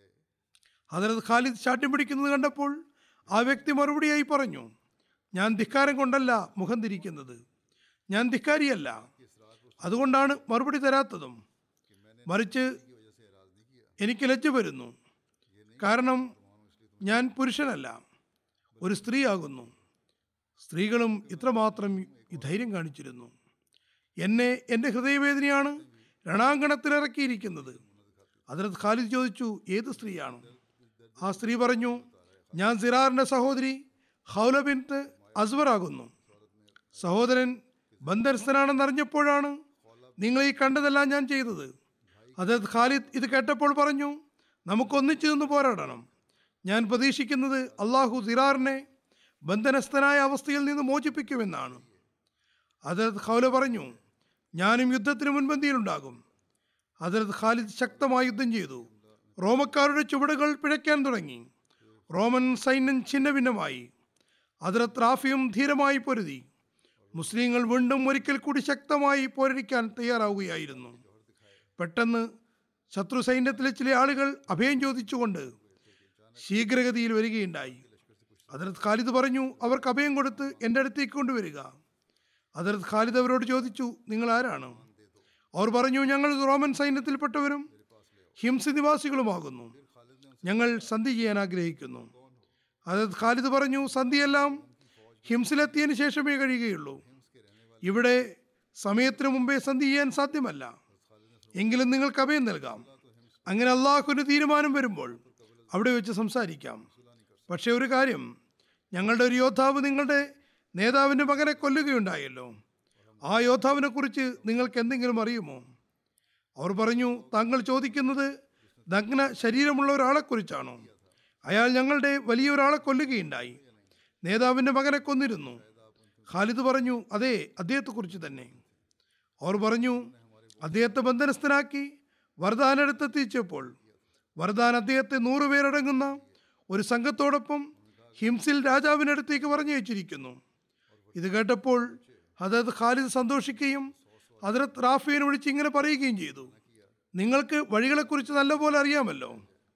ഹജരത് ഖാലിദ് ശാഠ്യം പിടിക്കുന്നത് കണ്ടപ്പോൾ ആ വ്യക്തി മറുപടിയായി പറഞ്ഞു ഞാൻ ധിക്കാരം കൊണ്ടല്ല മുഖം തിരിക്കുന്നത് ഞാൻ ധിക്കാരിയല്ല അതുകൊണ്ടാണ് മറുപടി തരാത്തതും മറിച്ച് എനിക്ക് ലജ്ജ വരുന്നു കാരണം ഞാൻ പുരുഷനല്ല ഒരു സ്ത്രീയാകുന്നു സ്ത്രീകളും ഇത്രമാത്രം ഈ ധൈര്യം കാണിച്ചിരുന്നു എന്നെ എൻ്റെ ഹൃദയവേദനയാണ് രണാങ്കണത്തിൽ ഇറക്കിയിരിക്കുന്നത് അതിനകത്ത് ഖാലിദ് ചോദിച്ചു ഏത് സ്ത്രീയാണ് ആ സ്ത്രീ പറഞ്ഞു ഞാൻ സിറാറിൻ്റെ സഹോദരി ഹൗല ബിൻത്ത് അസ്വറാകുന്നു സഹോദരൻ ബന്ധനസ്ഥനാണെന്നറിഞ്ഞപ്പോഴാണ് നിങ്ങൾ ഈ കണ്ടതെല്ലാം ഞാൻ ചെയ്തത് അതായത് ഖാലിദ് ഇത് കേട്ടപ്പോൾ പറഞ്ഞു നമുക്കൊന്നിച്ചു നിന്ന് പോരാടണം ഞാൻ പ്രതീക്ഷിക്കുന്നത് അള്ളാഹു സിറാറിനെ ബന്ധനസ്ഥനായ അവസ്ഥയിൽ നിന്ന് മോചിപ്പിക്കുമെന്നാണ് ഹജരത് ഖൗല പറഞ്ഞു ഞാനും യുദ്ധത്തിന് മുൻപന്തിയിലുണ്ടാകും ഹജരത് ഖാലിദ് ശക്തമായി യുദ്ധം ചെയ്തു റോമക്കാരുടെ ചുവടുകൾ പിഴയ്ക്കാൻ തുടങ്ങി റോമൻ സൈന്യം ഛിന്നഭിന്നമായി ഹജരത് റാഫിയും ധീരമായി പൊരുതി മുസ്ലിങ്ങൾ വീണ്ടും ഒരിക്കൽ കൂടി ശക്തമായി പോരടിക്കാൻ തയ്യാറാവുകയായിരുന്നു പെട്ടെന്ന് ശത്രു സൈന്യത്തിലെ ചില ആളുകൾ അഭയം ചോദിച്ചുകൊണ്ട് ശീഘ്രഗതിയിൽ വരികയുണ്ടായി ഹജരത് ഖാലിദ് പറഞ്ഞു അവർക്ക് അഭയം കൊടുത്ത് എൻ്റെ അടുത്തേക്ക് കൊണ്ടുവരിക ഹജരത് ഖാലിദ് അവരോട് ചോദിച്ചു നിങ്ങൾ ആരാണ് അവർ പറഞ്ഞു ഞങ്ങൾ റോമൻ സൈന്യത്തിൽപ്പെട്ടവരും ഹിംസ നിവാസികളുമാകുന്നു ഞങ്ങൾ സന്ധി ചെയ്യാൻ ആഗ്രഹിക്കുന്നു ഹജരത് ഖാലിദ് പറഞ്ഞു സന്ധിയെല്ലാം ഹിംസിലെത്തിയതിനു ശേഷമേ കഴിയുകയുള്ളൂ ഇവിടെ സമയത്തിന് മുമ്പേ സന്ധി ചെയ്യാൻ സാധ്യമല്ല എങ്കിലും നിങ്ങൾക്ക് അഭയം നൽകാം അങ്ങനെ അള്ളാഹുവിന് തീരുമാനം വരുമ്പോൾ അവിടെ വെച്ച് സംസാരിക്കാം പക്ഷേ ഒരു കാര്യം ഞങ്ങളുടെ ഒരു യോദ്ധാവ് നിങ്ങളുടെ നേതാവിൻ്റെ മകനെ കൊല്ലുകയുണ്ടായല്ലോ ആ യോദ്ധാവിനെ കുറിച്ച് നിങ്ങൾക്ക് എന്തെങ്കിലും അറിയുമോ അവർ പറഞ്ഞു താങ്കൾ ചോദിക്കുന്നത് നഗ്ന ശരീരമുള്ള ഒരാളെക്കുറിച്ചാണോ അയാൾ ഞങ്ങളുടെ വലിയ ഒരാളെ കൊല്ലുകയുണ്ടായി നേതാവിൻ്റെ മകനെ കൊന്നിരുന്നു ഖാലിദ് പറഞ്ഞു അതെ അദ്ദേഹത്തെക്കുറിച്ച് തന്നെ അവർ പറഞ്ഞു അദ്ദേഹത്തെ ബന്ധനസ്ഥനാക്കി വരദാനടുത്തെത്തിച്ചപ്പോൾ വരദാൻ അദ്ദേഹത്തെ നൂറുപേരടങ്ങുന്ന ഒരു സംഘത്തോടൊപ്പം ഹിംസിൽ രാജാവിനടുത്തേക്ക് പറഞ്ഞു വെച്ചിരിക്കുന്നു ഇത് കേട്ടപ്പോൾ ഹജരത് ഖാലിദ് സന്തോഷിക്കുകയും ഹജരത് റാഫിയെ വിളിച്ച് ഇങ്ങനെ പറയുകയും ചെയ്തു നിങ്ങൾക്ക് വഴികളെക്കുറിച്ച് നല്ലപോലെ അറിയാമല്ലോ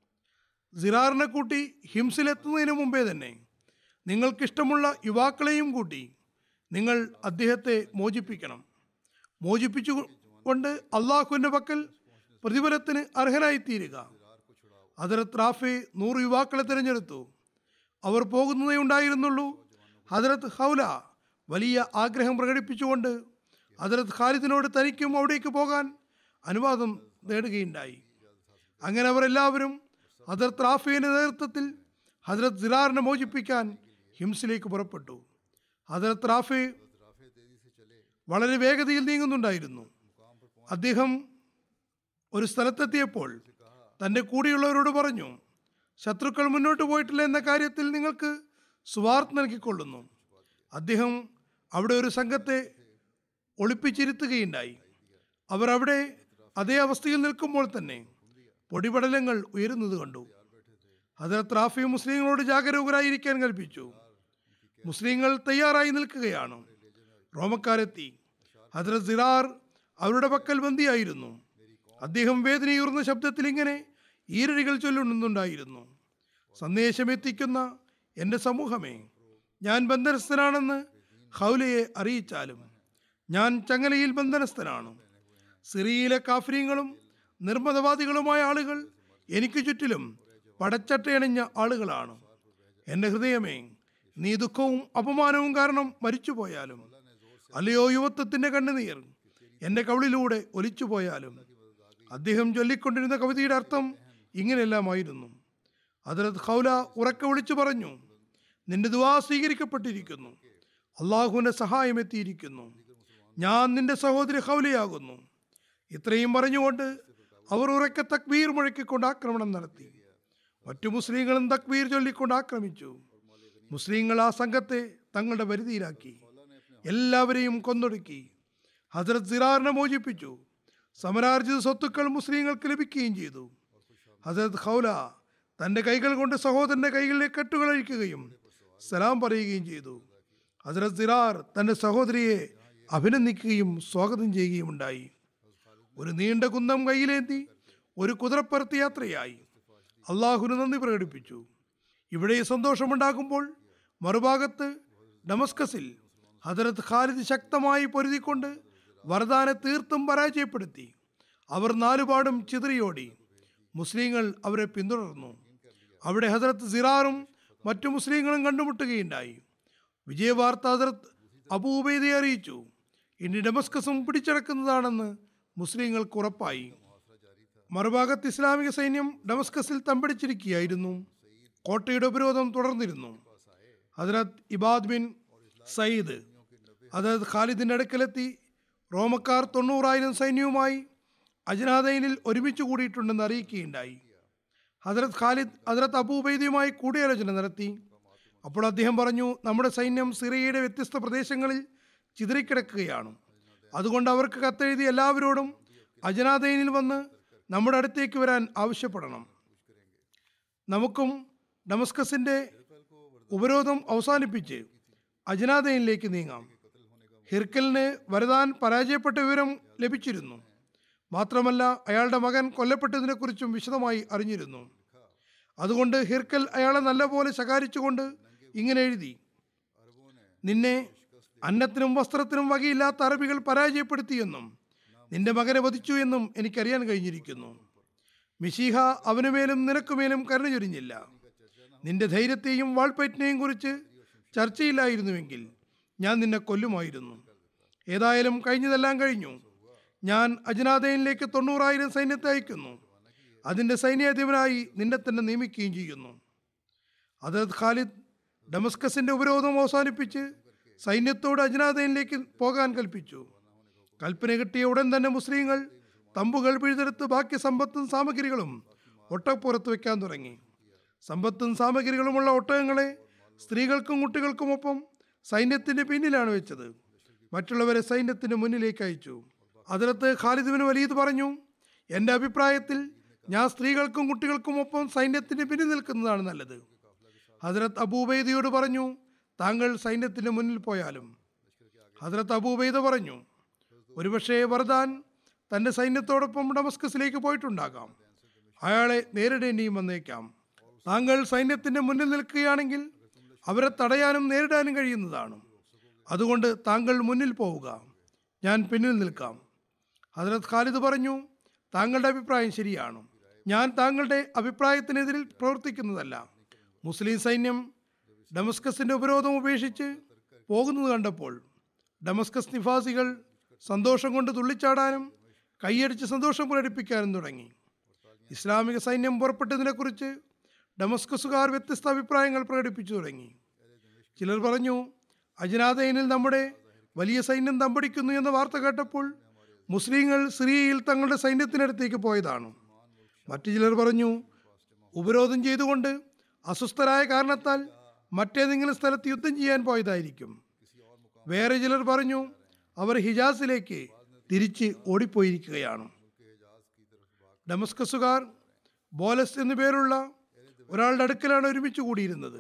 സിറാറിനെ കൂട്ടി ഹിംസിലെത്തുന്നതിന് മുമ്പേ തന്നെ നിങ്ങൾക്കിഷ്ടമുള്ള യുവാക്കളെയും കൂട്ടി നിങ്ങൾ അദ്ദേഹത്തെ മോചിപ്പിക്കണം മോചിപ്പിച്ചു കൊണ്ട് അള്ളാഹുവിൻ്റെ പക്കൽ പ്രതിഫലത്തിന് അർഹനായിത്തീരുക ഹജരത് റാഫി നൂറ് യുവാക്കളെ തിരഞ്ഞെടുത്തു അവർ പോകുന്നതേ ഉണ്ടായിരുന്നുള്ളൂ ഹജരത് ഹൗല വലിയ ആഗ്രഹം പ്രകടിപ്പിച്ചുകൊണ്ട് ഹജരത് ഖാലിദിനോട് തനിക്കും അവിടേക്ക് പോകാൻ അനുവാദം നേടുകയുണ്ടായി അങ്ങനെ അവർ എല്ലാവരും ഹജരത് റാഫിയുടെ നേതൃത്വത്തിൽ ഹജരത് സിറാറിനെ മോചിപ്പിക്കാൻ ഹിംസിലേക്ക് പുറപ്പെട്ടു ഹജരത് റാഫി വളരെ വേഗതയിൽ നീങ്ങുന്നുണ്ടായിരുന്നു അദ്ദേഹം ഒരു സ്ഥലത്തെത്തിയപ്പോൾ തൻ്റെ കൂടെയുള്ളവരോട് പറഞ്ഞു ശത്രുക്കൾ മുന്നോട്ട് പോയിട്ടില്ല എന്ന കാര്യത്തിൽ നിങ്ങൾക്ക് സുവാർത്ത നൽകിക്കൊള്ളുന്നു അദ്ദേഹം അവിടെ ഒരു സംഘത്തെ ഒളിപ്പിച്ചിരുത്തുകയുണ്ടായി അവർ അവിടെ അതേ അവസ്ഥയിൽ നിൽക്കുമ്പോൾ തന്നെ പൊടിപടലങ്ങൾ ഉയരുന്നത് കണ്ടു ഹജരത് റാഫി മുസ്ലിങ്ങളോട് ജാഗരൂകരായിരിക്കാൻ കൽപ്പിച്ചു മുസ്ലിങ്ങൾ തയ്യാറായി നിൽക്കുകയാണ് റോമക്കാരെത്തി ഹജരത് സിറാർ അവരുടെ പക്കൽ ബന്ദിയായിരുന്നു അദ്ദേഹം വേദനയൂർന്ന ശബ്ദത്തിൽ ഇങ്ങനെ ഈരടികൾ ചൊല്ലുന്നുണ്ടായിരുന്നു സന്ദേശം എത്തിക്കുന്ന എൻ്റെ സമൂഹമേ ഞാൻ ബന്ധനസ്ഥനാണെന്ന് ഹൗലയെ അറിയിച്ചാലും ഞാൻ ചങ്ങലയിൽ ബന്ധനസ്ഥനാണ് സിറിയയിലെ കാഫര്യങ്ങളും നിർമ്മതവാദികളുമായ ആളുകൾ എനിക്ക് ചുറ്റിലും പടച്ചട്ടയണിഞ്ഞ ആളുകളാണ് എൻ്റെ ഹൃദയമേ നീ ദുഃഖവും അപമാനവും കാരണം മരിച്ചുപോയാലും അല്ലയോ യുവത്വത്തിൻ്റെ കണ്ണുനീർ എൻ്റെ കവിളിലൂടെ ഒലിച്ചുപോയാലും അദ്ദേഹം ചൊല്ലിക്കൊണ്ടിരുന്ന കവിതയുടെ അർത്ഥം ഇങ്ങനെയെല്ലാമായിരുന്നു ഹജറത് ഖൗല ഉറക്കെ വിളിച്ചു പറഞ്ഞു നിന്റെ ദുവാ സ്വീകരിക്കപ്പെട്ടിരിക്കുന്നു അള്ളാഹുവിൻ്റെ സഹായം എത്തിയിരിക്കുന്നു ഞാൻ നിന്റെ സഹോദരി ഹൗലയാകുന്നു ഇത്രയും പറഞ്ഞുകൊണ്ട് അവർ ഉറക്കെ തക്ബീർ മുഴക്കിക്കൊണ്ട് ആക്രമണം നടത്തി മറ്റു മുസ്ലിങ്ങളും തക്ബീർ ചൊല്ലിക്കൊണ്ട് ആക്രമിച്ചു മുസ്ലിങ്ങൾ ആ സംഘത്തെ തങ്ങളുടെ പരിധിയിലാക്കി എല്ലാവരെയും കൊന്നൊടുക്കി ഹസരത് സിറാറിനെ മോചിപ്പിച്ചു സമരാർജിത സ്വത്തുക്കൾ മുസ്ലിങ്ങൾക്ക് ലഭിക്കുകയും ചെയ്തു ഹസരത് ഖൗല തൻ്റെ കൈകൾ കൊണ്ട് സഹോദരൻ്റെ കൈകളിലേക്ക് കെട്ടുകളഴിക്കുകയും സലാം പറയുകയും ചെയ്തു ഹസരത് സിറാർ തൻ്റെ സഹോദരിയെ അഭിനന്ദിക്കുകയും സ്വാഗതം ചെയ്യുകയും ഉണ്ടായി ഒരു നീണ്ട കുന്തം കയ്യിലേന്തി ഒരു കുതിരപ്പുറത്ത് യാത്രയായി അള്ളാഹുവിന് നന്ദി പ്രകടിപ്പിച്ചു ഇവിടെ ഈ സന്തോഷമുണ്ടാകുമ്പോൾ മറുഭാഗത്ത് ഡമസ്കസിൽ ഹജറത്ത് ഖാലിദ് ശക്തമായി പൊരുതിക്കൊണ്ട് വരദാനെ തീർത്തും പരാജയപ്പെടുത്തി അവർ നാലുപാടും ചിതറിയോടി മുസ്ലിങ്ങൾ അവരെ പിന്തുടർന്നു അവിടെ ഹജറത്ത് സിറാറും മറ്റു മുസ്ലിങ്ങളും കണ്ടുമുട്ടുകയുണ്ടായി വിജയവാർത്ത ഹജറത്ത് അബൂബൈദയെ അറിയിച്ചു ഇനി ഡമസ്കസും പിടിച്ചടക്കുന്നതാണെന്ന് മുസ്ലിങ്ങൾക്ക് ഉറപ്പായി മറുഭാഗത്ത് ഇസ്ലാമിക സൈന്യം ഡമസ്കസിൽ തമ്പടിച്ചിരിക്കുകയായിരുന്നു കോട്ടയുടെ ഉപരോധം തുടർന്നിരുന്നു ഹജരത് ഇബാദ് ബിൻ സയ്യിദ് അതായത് ഖാലിദിന്റെ അടുക്കലെത്തി റോമക്കാർ തൊണ്ണൂറായിരം സൈന്യവുമായി അജ്നാദൈനിൽ ഒരുമിച്ച് കൂടിയിട്ടുണ്ടെന്ന് അറിയിക്കുകയുണ്ടായി ഹജരത് ഖാലിദ് ഹജരത് അബൂബൈദയുമായി കൂടിയാലോചന നടത്തി അപ്പോൾ അദ്ദേഹം പറഞ്ഞു നമ്മുടെ സൈന്യം സിറിയയുടെ വ്യത്യസ്ത പ്രദേശങ്ങളിൽ ചിതറിക്കിടക്കുകയാണ് അതുകൊണ്ട് അവർക്ക് കത്തെഴുതി എല്ലാവരോടും അജനാദൈനിൽ വന്ന് നമ്മുടെ അടുത്തേക്ക് വരാൻ ആവശ്യപ്പെടണം നമുക്കും ഡമസ്കസിന്റെ ഉപരോധം അവസാനിപ്പിച്ച് അജനാദൈനിലേക്ക് നീങ്ങാം ഹിർക്കലിന് വരദാൻ പരാജയപ്പെട്ട വിവരം ലഭിച്ചിരുന്നു മാത്രമല്ല അയാളുടെ മകൻ കൊല്ലപ്പെട്ടതിനെക്കുറിച്ചും വിശദമായി അറിഞ്ഞിരുന്നു അതുകൊണ്ട് ഹിർക്കൽ അയാളെ നല്ലപോലെ ശകാരിച്ചുകൊണ്ട് ഇങ്ങനെ എഴുതി നിന്നെ അന്നത്തിനും വസ്ത്രത്തിനും വകയില്ലാത്ത അറബികൾ പരാജയപ്പെടുത്തിയെന്നും നിന്റെ മകനെ വധിച്ചു എന്നും എനിക്കറിയാൻ കഴിഞ്ഞിരിക്കുന്നു മിശീഹ അവനുമേലും നിനക്കുമേലും കരുണ ചൊരിഞ്ഞില്ല നിന്റെ ധൈര്യത്തെയും വാൾപ്പയറ്റിനെയും കുറിച്ച് ചർച്ചയില്ലായിരുന്നുവെങ്കിൽ ഞാൻ നിന്നെ കൊല്ലുമായിരുന്നു ഏതായാലും കഴിഞ്ഞതെല്ലാം കഴിഞ്ഞു ഞാൻ അജ്നാദയിലേക്ക് തൊണ്ണൂറായിരം സൈന്യത്തെ അയക്കുന്നു അതിൻ്റെ സൈന്യാധിപനായി നിന്നെ തന്നെ നിയമിക്കുകയും ചെയ്യുന്നു അതത് ഖാലിദ് ഡമസ്കസിന്റെ ഉപരോധം അവസാനിപ്പിച്ച് സൈന്യത്തോട് അജ്നാദയിലേക്ക് പോകാൻ കൽപ്പിച്ചു കൽപ്പന കിട്ടിയ ഉടൻ തന്നെ മുസ്ലിങ്ങൾ തമ്പുകൾ പിഴുതെടുത്ത് ബാക്കി സമ്പത്തും സാമഗ്രികളും ഒട്ടപ്പുറത്ത് വെക്കാൻ തുടങ്ങി സമ്പത്തും സാമഗ്രികളുമുള്ള ഒട്ടകങ്ങളെ സ്ത്രീകൾക്കും കുട്ടികൾക്കുമൊപ്പം സൈന്യത്തിന്റെ പിന്നിലാണ് വെച്ചത് മറ്റുള്ളവരെ സൈന്യത്തിന് മുന്നിലേക്ക് അയച്ചു അതിലത്ത് ഖാലിദ് ബിൻ വലീദ് പറഞ്ഞു എൻ്റെ അഭിപ്രായത്തിൽ ഞാൻ സ്ത്രീകൾക്കും കുട്ടികൾക്കുമൊപ്പം സൈന്യത്തിന് പിന്നിൽ നിൽക്കുന്നതാണ് നല്ലത് ഹജരത്ത് അബൂബൈദയോട് പറഞ്ഞു താങ്കൾ സൈന്യത്തിന് മുന്നിൽ പോയാലും ഹജരത്ത് അബൂബൈദ പറഞ്ഞു ഒരുപക്ഷെ വർദാൻ തൻ്റെ സൈന്യത്തോടൊപ്പം ഡമസ്കസിലേക്ക് പോയിട്ടുണ്ടാകാം അയാളെ നേരിടേണ്ടിയും വന്നേക്കാം താങ്കൾ സൈന്യത്തിന്റെ മുന്നിൽ നിൽക്കുകയാണെങ്കിൽ അവരെ തടയാനും നേരിടാനും കഴിയുന്നതാണ് അതുകൊണ്ട് താങ്കൾ മുന്നിൽ പോവുക ഞാൻ പിന്നിൽ നിൽക്കാം ഹജരത് ഖാലിദ് പറഞ്ഞു താങ്കളുടെ അഭിപ്രായം ശരിയാണ് ഞാൻ താങ്കളുടെ അഭിപ്രായത്തിനെതിരിൽ പ്രവർത്തിക്കുന്നതല്ല മുസ്ലിം സൈന്യം ഡമസ്കസിന്റെ ഉപരോധം ഉപേക്ഷിച്ച് പോകുന്നത് കണ്ടപ്പോൾ ഡമസ്കസ് നിവാസികൾ സന്തോഷം കൊണ്ട് തുള്ളിച്ചാടാനും കൈയടിച്ച് സന്തോഷം പ്രകടിപ്പിക്കാനും തുടങ്ങി ഇസ്ലാമിക സൈന്യം പുറപ്പെട്ടതിനെക്കുറിച്ച് ഡമസ്കസുകാർ വ്യത്യസ്ത അഭിപ്രായങ്ങൾ പ്രകടിപ്പിച്ചു തുടങ്ങി ചിലർ പറഞ്ഞു അജ്നാദൈനിൽ നമ്മുടെ വലിയ സൈന്യം തമ്പടിക്കുന്നു എന്ന വാർത്ത കേട്ടപ്പോൾ മുസ്ലിങ്ങൾ സിറിയയിൽ തങ്ങളുടെ സൈന്യത്തിനടുത്തേക്ക് പോയതാണ് മറ്റു ചിലർ പറഞ്ഞു ഉപരോധം ചെയ്തുകൊണ്ട് അസ്വസ്ഥരായ കാരണത്താൽ മറ്റേതെങ്കിലും സ്ഥലത്ത് യുദ്ധം ചെയ്യാൻ പോയതായിരിക്കും വേറെ ചിലർ പറഞ്ഞു അവർ ഹിജാസിലേക്ക് തിരിച്ച് ഓടിപ്പോയിരിക്കുകയാണ് ഡമസ്കസുകാർ ബോലസ് എന്നു പേരുള്ള ഒരാളുടെ അടുക്കലാണ് ഒരുമിച്ച് കൂടിയിരുന്നത്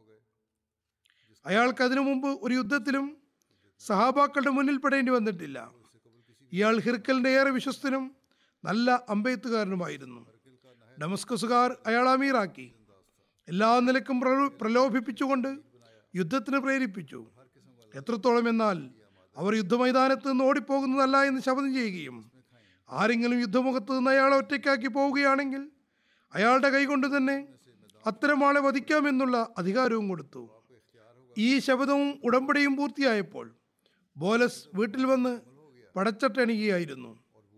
അയാൾക്ക് അതിനു മുമ്പ് ഒരു യുദ്ധത്തിലും സഹാബാക്കളുടെ മുന്നിൽ പെടേണ്ടി വന്നിട്ടില്ല ഇയാൾ ഹിർക്കലിന്റെ ഏറെ വിശ്വസ്തനും നല്ല അമ്പെയ്ത്തുകാരനുമായിരുന്നു ഡമസ്കസുകാർ അയാൾ അമീറാക്കി എല്ലാ നിലക്കും പ്രലോ- പ്രലോഭിപ്പിച്ചുകൊണ്ട് യുദ്ധത്തിന് പ്രേരിപ്പിച്ചു എത്രത്തോളം എന്നാൽ അവർ യുദ്ധമൈതാനത്ത് നിന്ന് ഓടിപ്പോകുന്നതല്ല എന്ന് ശപഥം ചെയ്യുകയും ആരെങ്കിലും യുദ്ധമുഖത്ത് നിന്ന് അയാളെ ഒറ്റയ്ക്കാക്കി പോവുകയാണെങ്കിൽ അയാളുടെ കൈകൊണ്ട് തന്നെ അത്തരം ആളെ വധിക്കാമെന്നുള്ള അധികാരവും കൊടുത്തു ഈ ശപഥവും ഉടമ്പടിയും പൂർത്തിയായപ്പോൾ ബോലസ് വീട്ടിൽ വന്ന് പടച്ചട്ടണിയുകയായിരുന്നു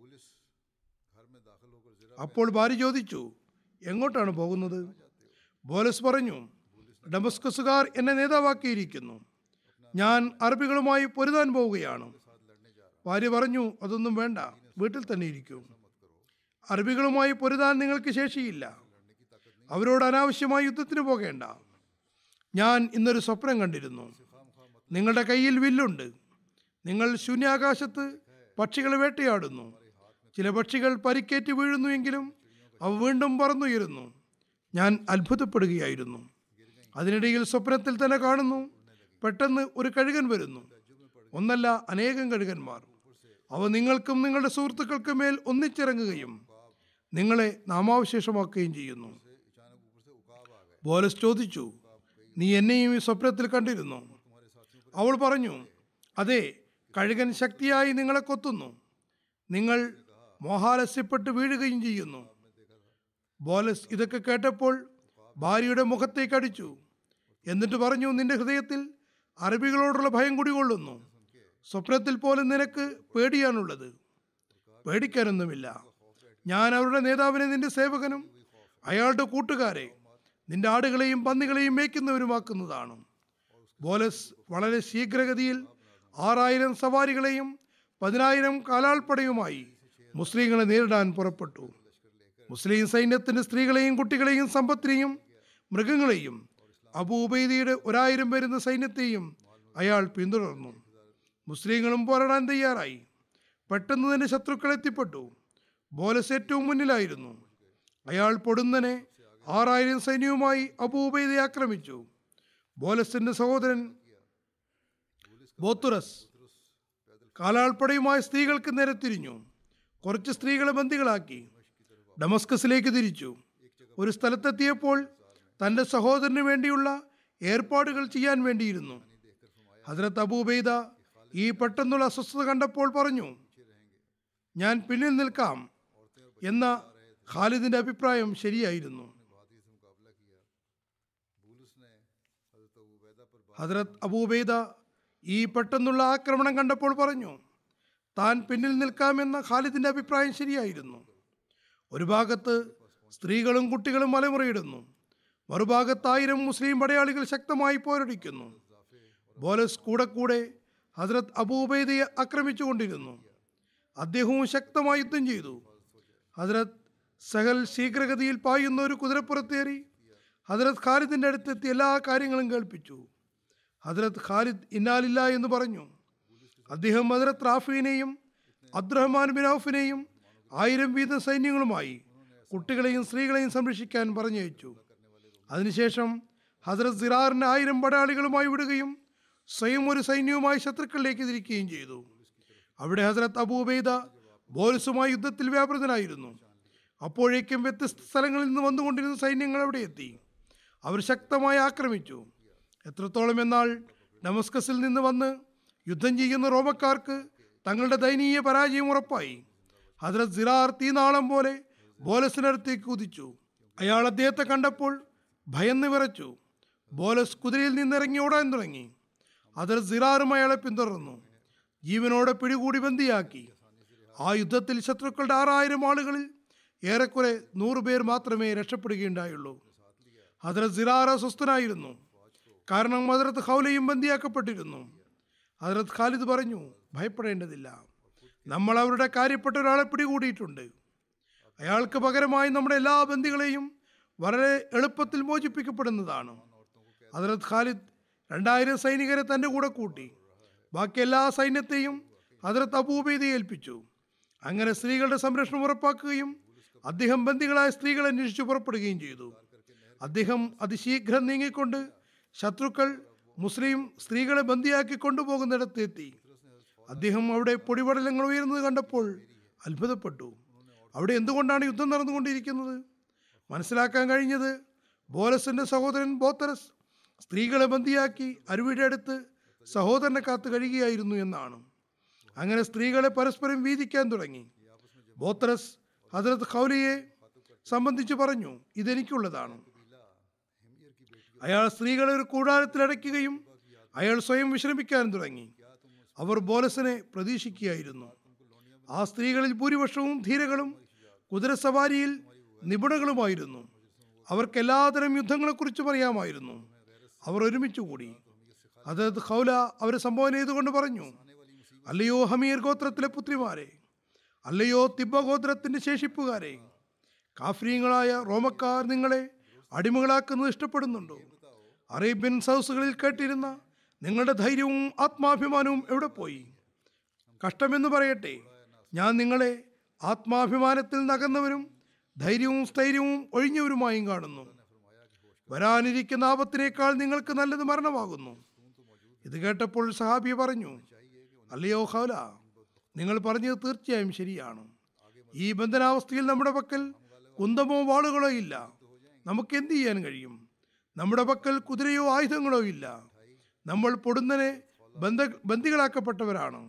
അപ്പോൾ ഭാര്യ ചോദിച്ചു എങ്ങോട്ടാണ് പോകുന്നത് ബോലസ് പറഞ്ഞു ഡമസ്കസുകാർ എന്നെ നേതാവാക്കിയിരിക്കുന്നു ഞാൻ അറബികളുമായി പൊരുതാൻ പോവുകയാണ് ഭാര്യ പറഞ്ഞു അതൊന്നും വേണ്ട വീട്ടിൽ തന്നെ ഇരിക്കൂ അറബികളുമായി പൊരുതാൻ നിങ്ങൾക്ക് ശേഷിയില്ല അവരോട് അനാവശ്യമായി യുദ്ധത്തിന് പോകേണ്ട ഞാൻ ഇന്നൊരു സ്വപ്നം കണ്ടിരുന്നു നിങ്ങളുടെ കയ്യിൽ വില്ലുണ്ട് നിങ്ങൾ ശൂന്യാകാശത്ത് പക്ഷികളെ വേട്ടയാടുന്നു ചില പക്ഷികൾ പരിക്കേറ്റ് വീഴുന്നുവെങ്കിലും അവ വീണ്ടും പറന്നുയരുന്നു ഞാൻ അത്ഭുതപ്പെടുകയായിരുന്നു അതിനിടയിൽ സ്വപ്നത്തിൽ തന്നെ കാണുന്നു പെട്ടെന്ന് ഒരു കഴുകൻ വരുന്നു ഒന്നല്ല അനേകം കഴുകന്മാർ അവ നിങ്ങൾക്കും നിങ്ങളുടെ സുഹൃത്തുക്കൾക്കും മേൽ ഒന്നിച്ചിറങ്ങുകയും നിങ്ങളെ നാമാവശേഷമാക്കുകയും ചെയ്യുന്നു ബോലസ് ചോദിച്ചു നീ എന്നെയും ഈ സ്വപ്നത്തിൽ കണ്ടിരുന്നു അവൾ പറഞ്ഞു അതെ കഴുകൻ ശക്തിയായി നിങ്ങളെ കൊത്തുന്നു നിങ്ങൾ മോഹാലസ്യപ്പെട്ട് വീഴുകയും ചെയ്യുന്നു ബോലസ് ഇതൊക്കെ കേട്ടപ്പോൾ ഭാര്യയുടെ മുഖത്തേക്ക് അടിച്ചു എന്നിട്ട് പറഞ്ഞു നിന്റെ ഹൃദയത്തിൽ അറബികളോടുള്ള ഭയം കുടികൊള്ളുന്നു സ്വപ്നത്തിൽ പോലും നിനക്ക് പേടിയാണുള്ളത് പേടിക്കാനൊന്നുമില്ല ഞാൻ അവരുടെ നേതാവിനെ നിന്റെ സേവകനും അയാളുടെ കൂട്ടുകാരെ നിന്റെ ആടുകളെയും പന്നികളെയും മേയ്ക്കുന്നവരുമാക്കുന്നതാണ് ബോലസ് വളരെ ശീഘ്രഗതിയിൽ ആറായിരം സവാരികളെയും പതിനായിരം കാലാൾപ്പടയുമായി മുസ്ലിങ്ങളെ നേരിടാൻ പുറപ്പെട്ടു മുസ്ലിം സൈന്യത്തിന്റെ സ്ത്രീകളെയും കുട്ടികളെയും സമ്പത്തിനെയും മൃഗങ്ങളെയും അബൂബൈദയുടെ ഒരായിരം വരുന്ന സൈന്യത്തെയും അയാൾ പിന്തുടർന്നു മുസ്ലിങ്ങളും പോരാടാൻ തയ്യാറായി പെട്ടെന്ന് തന്നെ ശത്രുക്കൾ എത്തിപ്പെട്ടു ബോലസ് ഏറ്റവും മുന്നിലായിരുന്നു അയാൾ പൊടുന്നനെ ആറായിരം സൈന്യവുമായി അബൂബൈദയെ ആക്രമിച്ചു ബോലസിന്റെ സഹോദരൻ ബോത്തുറസ് കാലാൾപ്പടയുമായി സ്ത്രീകൾക്ക് നേരെ തിരിഞ്ഞു കുറച്ച് സ്ത്രീകളെ ബന്ദികളാക്കി ഡമസ്കസിലേക്ക് തിരിച്ചു ഒരു സ്ഥലത്തെത്തിയപ്പോൾ തൻ്റെ സഹോദരന് വേണ്ടിയുള്ള ഏർപ്പാടുകൾ ചെയ്യാൻ വേണ്ടിയിരുന്നു ഹസ്രത്ത് അബൂബൈദ ഈ പെട്ടെന്നുള്ള അസ്വസ്ഥത കണ്ടപ്പോൾ പറഞ്ഞു ഞാൻ പിന്നിൽ നിൽക്കാം എന്ന ഖാലിദിന്റെ അഭിപ്രായം ശരിയായിരുന്നു ഹസ്രത്ത് അബൂബൈദ ഈ പെട്ടെന്നുള്ള ആക്രമണം കണ്ടപ്പോൾ പറഞ്ഞു താൻ പിന്നിൽ നിൽക്കാമെന്ന ഖാലിദിന്റെ അഭിപ്രായം ശരിയായിരുന്നു ഒരു ഭാഗത്ത് സ്ത്രീകളും കുട്ടികളും മലമുറയിടുന്നു മറുഭാഗത്ത് ആയിരം മുസ്ലിം പടയാളികൾ ശക്തമായി പോരടിക്കുന്നു ബോലസ് കൂടെ കൂടെ ഹസ്രത്ത് അബൂബൈദയെ ആക്രമിച്ചുകൊണ്ടിരുന്നു അദ്ദേഹവും ശക്തമായി യുദ്ധം ചെയ്തു ഹസ്രത്ത് സഹൽ ശീഘ്രഗതിയിൽ പായുന്ന ഒരു കുതിരപ്പുറത്തേറി ഹസ്രത്ത് ഖാലിദിന്റെ അടുത്തെത്തി എല്ലാ കാര്യങ്ങളും കേൾപ്പിച്ചു ഹസ്രത്ത് ഖാലിദ് ഇന്നാലില്ല എന്ന് പറഞ്ഞു അദ്ദേഹം ഹസ്രത്ത് റാഫിനെയും അബ്ദുറഹ്മാൻ ബിൻ ഔഫിനെയും ആയിരം വീതം സൈന്യങ്ങളുമായി കുട്ടികളെയും സ്ത്രീകളെയും സംരക്ഷിക്കാൻ പറഞ്ഞയച്ചു അതിനുശേഷം ഹസ്രത്ത് സിറാറിന് ആയിരം പടയാളികളുമായി വിടുകയും സ്വയം ഒരു സൈന്യവുമായി ശത്രുക്കളിലേക്ക് തിരിക്കുകയും ചെയ്തു അവിടെ ഹസ്രത്ത് അബൂബൈദ ബോൽസുമായി യുദ്ധത്തിൽ വ്യാപൃതനായിരുന്നു അപ്പോഴേക്കും വ്യത്യസ്ത സ്ഥലങ്ങളിൽ നിന്ന് വന്നുകൊണ്ടിരുന്ന സൈന്യങ്ങൾ അവിടെ എത്തി അവർ ശക്തമായി ആക്രമിച്ചു എത്രത്തോളം എന്നാൽ ഡമസ്കസിൽ നിന്ന് വന്ന് യുദ്ധം ചെയ്യുന്ന റോമക്കാർക്ക് തങ്ങളുടെ ദയനീയ പരാജയം ഉറപ്പായി ഹദ്രത് സിറാർ തീനാളം പോലെ ബോലസിനടുത്തേക്ക് കുതിച്ചു അയാൾ അദ്ദേഹത്തെ കണ്ടപ്പോൾ ഭയന്ന് വിറച്ചു ബോലസ് കുതിരയിൽ നിന്നിറങ്ങി ഓടാൻ തുടങ്ങി ഹദ്രത് സിറാറും അയാളെ പിന്തുടർന്നു ജീവനോടെ പിടികൂടി ബന്ദിയാക്കി ആ യുദ്ധത്തിൽ ശത്രുക്കളുടെ ആറായിരം ആളുകളിൽ ഏറെക്കുറെ നൂറ് പേർ മാത്രമേ രക്ഷപ്പെടുകയുണ്ടായുള്ളൂ ഹദ്രത് സിറാർ അസ്വസ്ഥനായിരുന്നു കാരണം ഹദ്രത്ത് ഹൗലയും ബന്ദിയാക്കപ്പെട്ടിരുന്നു ഹദ്രത്ത് ഖാലിദ് പറഞ്ഞു ഭയപ്പെടേണ്ടതില്ല നമ്മൾ അവരുടെ കാര്യപ്പെട്ട ഒരാളെ പിടികൂടിയിട്ടുണ്ട് അയാൾക്ക് പകരമായി നമ്മുടെ എല്ലാ ബന്ദികളെയും വളരെ എളുപ്പത്തിൽ മോചിപ്പിക്കപ്പെടുന്നതാണ് ഹദ്രത്ത് ഖാലിദ് രണ്ടായിരം സൈനികരെ തൻ്റെ കൂടെ കൂട്ടി ബാക്കി എല്ലാ സൈന്യത്തെയും ഹദ്രത്ത് അബൂബൈദയെ ഏൽപ്പിച്ചു അങ്ങനെ സ്ത്രീകളുടെ സംരക്ഷണം ഉറപ്പാക്കുകയും അദ്ദേഹം ബന്ദികളായ സ്ത്രീകളെ അന്വേഷിച്ച് പുറപ്പെടുകയും ചെയ്തു അദ്ദേഹം അതിശീഘ്രം നീങ്ങിക്കൊണ്ട് ശത്രുക്കൾ മുസ്ലിം സ്ത്രീകളെ ബന്ദിയാക്കി കൊണ്ടുപോകുന്നിടത്ത് എത്തി അദ്ദേഹം അവിടെ പൊടിപടലങ്ങൾ ഉയരുന്നത് കണ്ടപ്പോൾ അത്ഭുതപ്പെട്ടു അവിടെ എന്തുകൊണ്ടാണ് യുദ്ധം നടന്നുകൊണ്ടിരിക്കുന്നത് മനസ്സിലാക്കാൻ കഴിഞ്ഞത് ബോലസിന്റെ സഹോദരൻ ബോത്തരസ് സ്ത്രീകളെ ബന്ദിയാക്കി അരുവിയുടെ അടുത്ത് സഹോദരനെ കാത്ത് കഴിയുകയായിരുന്നു എന്നാണ് അങ്ങനെ സ്ത്രീകളെ പരസ്പരം വീതിക്കാൻ തുടങ്ങി ബോത്തരസ് ഹദ്രത്ത് ഖൗലിയെ സംബന്ധിച്ച് പറഞ്ഞു ഇതെനിക്കുള്ളതാണ് അയാൾ സ്ത്രീകളെ ഒരു കൂടാരത്തിൽ അടയ്ക്കുകയും അയാൾ സ്വയം വിശ്രമിക്കാൻ തുടങ്ങി അവർ ബോലസിനെ പ്രതീക്ഷിക്കുകയായിരുന്നു ആ സ്ത്രീകളിൽ ഭൂരിപക്ഷവും ധീരകളും കുതിരസവാരിയിൽ നിപുണകളുമായിരുന്നു അവർക്ക് എല്ലാതരം യുദ്ധങ്ങളെക്കുറിച്ചും അറിയാമായിരുന്നു അവർ ഒരുമിച്ച് കൂടി അതത് ഖൗല അവരെ സംബോധന ചെയ്തുകൊണ്ട് പറഞ്ഞു അല്ലയോ ഹമീർ ഗോത്രത്തിലെ പുത്രിമാരെ അല്ലയോ തിബ്ബ ഗോത്രത്തിന്റെ ശേഷിപ്പുകാരെ കാഫ്രീങ്ങളായ റോമക്കാർ നിങ്ങളെ അടിമകളാക്കുന്നത് ഇഷ്ടപ്പെടുന്നുണ്ടോ അറേബ്യൻ സൗസുകളിൽ കേട്ടിരുന്ന നിങ്ങളുടെ ധൈര്യവും ആത്മാഭിമാനവും എവിടെ പോയി കഷ്ടമെന്ന് പറയട്ടെ ഞാൻ നിങ്ങളെ ആത്മാഭിമാനത്തിൽ നകന്നവരും ധൈര്യവും സ്ഥൈര്യവും ഒഴിഞ്ഞവരുമായും കാണുന്നു വരാനിരിക്കുന്ന ആപത്തിനേക്കാൾ നിങ്ങൾക്ക് നല്ലത് മരണമാകുന്നു ഇത് കേട്ടപ്പോൾ സഹാബി പറഞ്ഞു അല്ലയോ ഹൗല നിങ്ങൾ പറഞ്ഞത് തീർച്ചയായും ശരിയാണ് ഈ ബന്ധനാവസ്ഥയിൽ നമ്മുടെ പക്കൽ കുന്തമോ വാളുകളോ ഇല്ല നമുക്ക് എന്ത് ചെയ്യാൻ കഴിയും നമ്മുടെ പക്കൽ കുതിരയോ ആയുധങ്ങളോ ഇല്ല നമ്മൾ പൊടുന്നനെ ബന്ധ ബന്ദികളാക്കപ്പെട്ടവരാണ്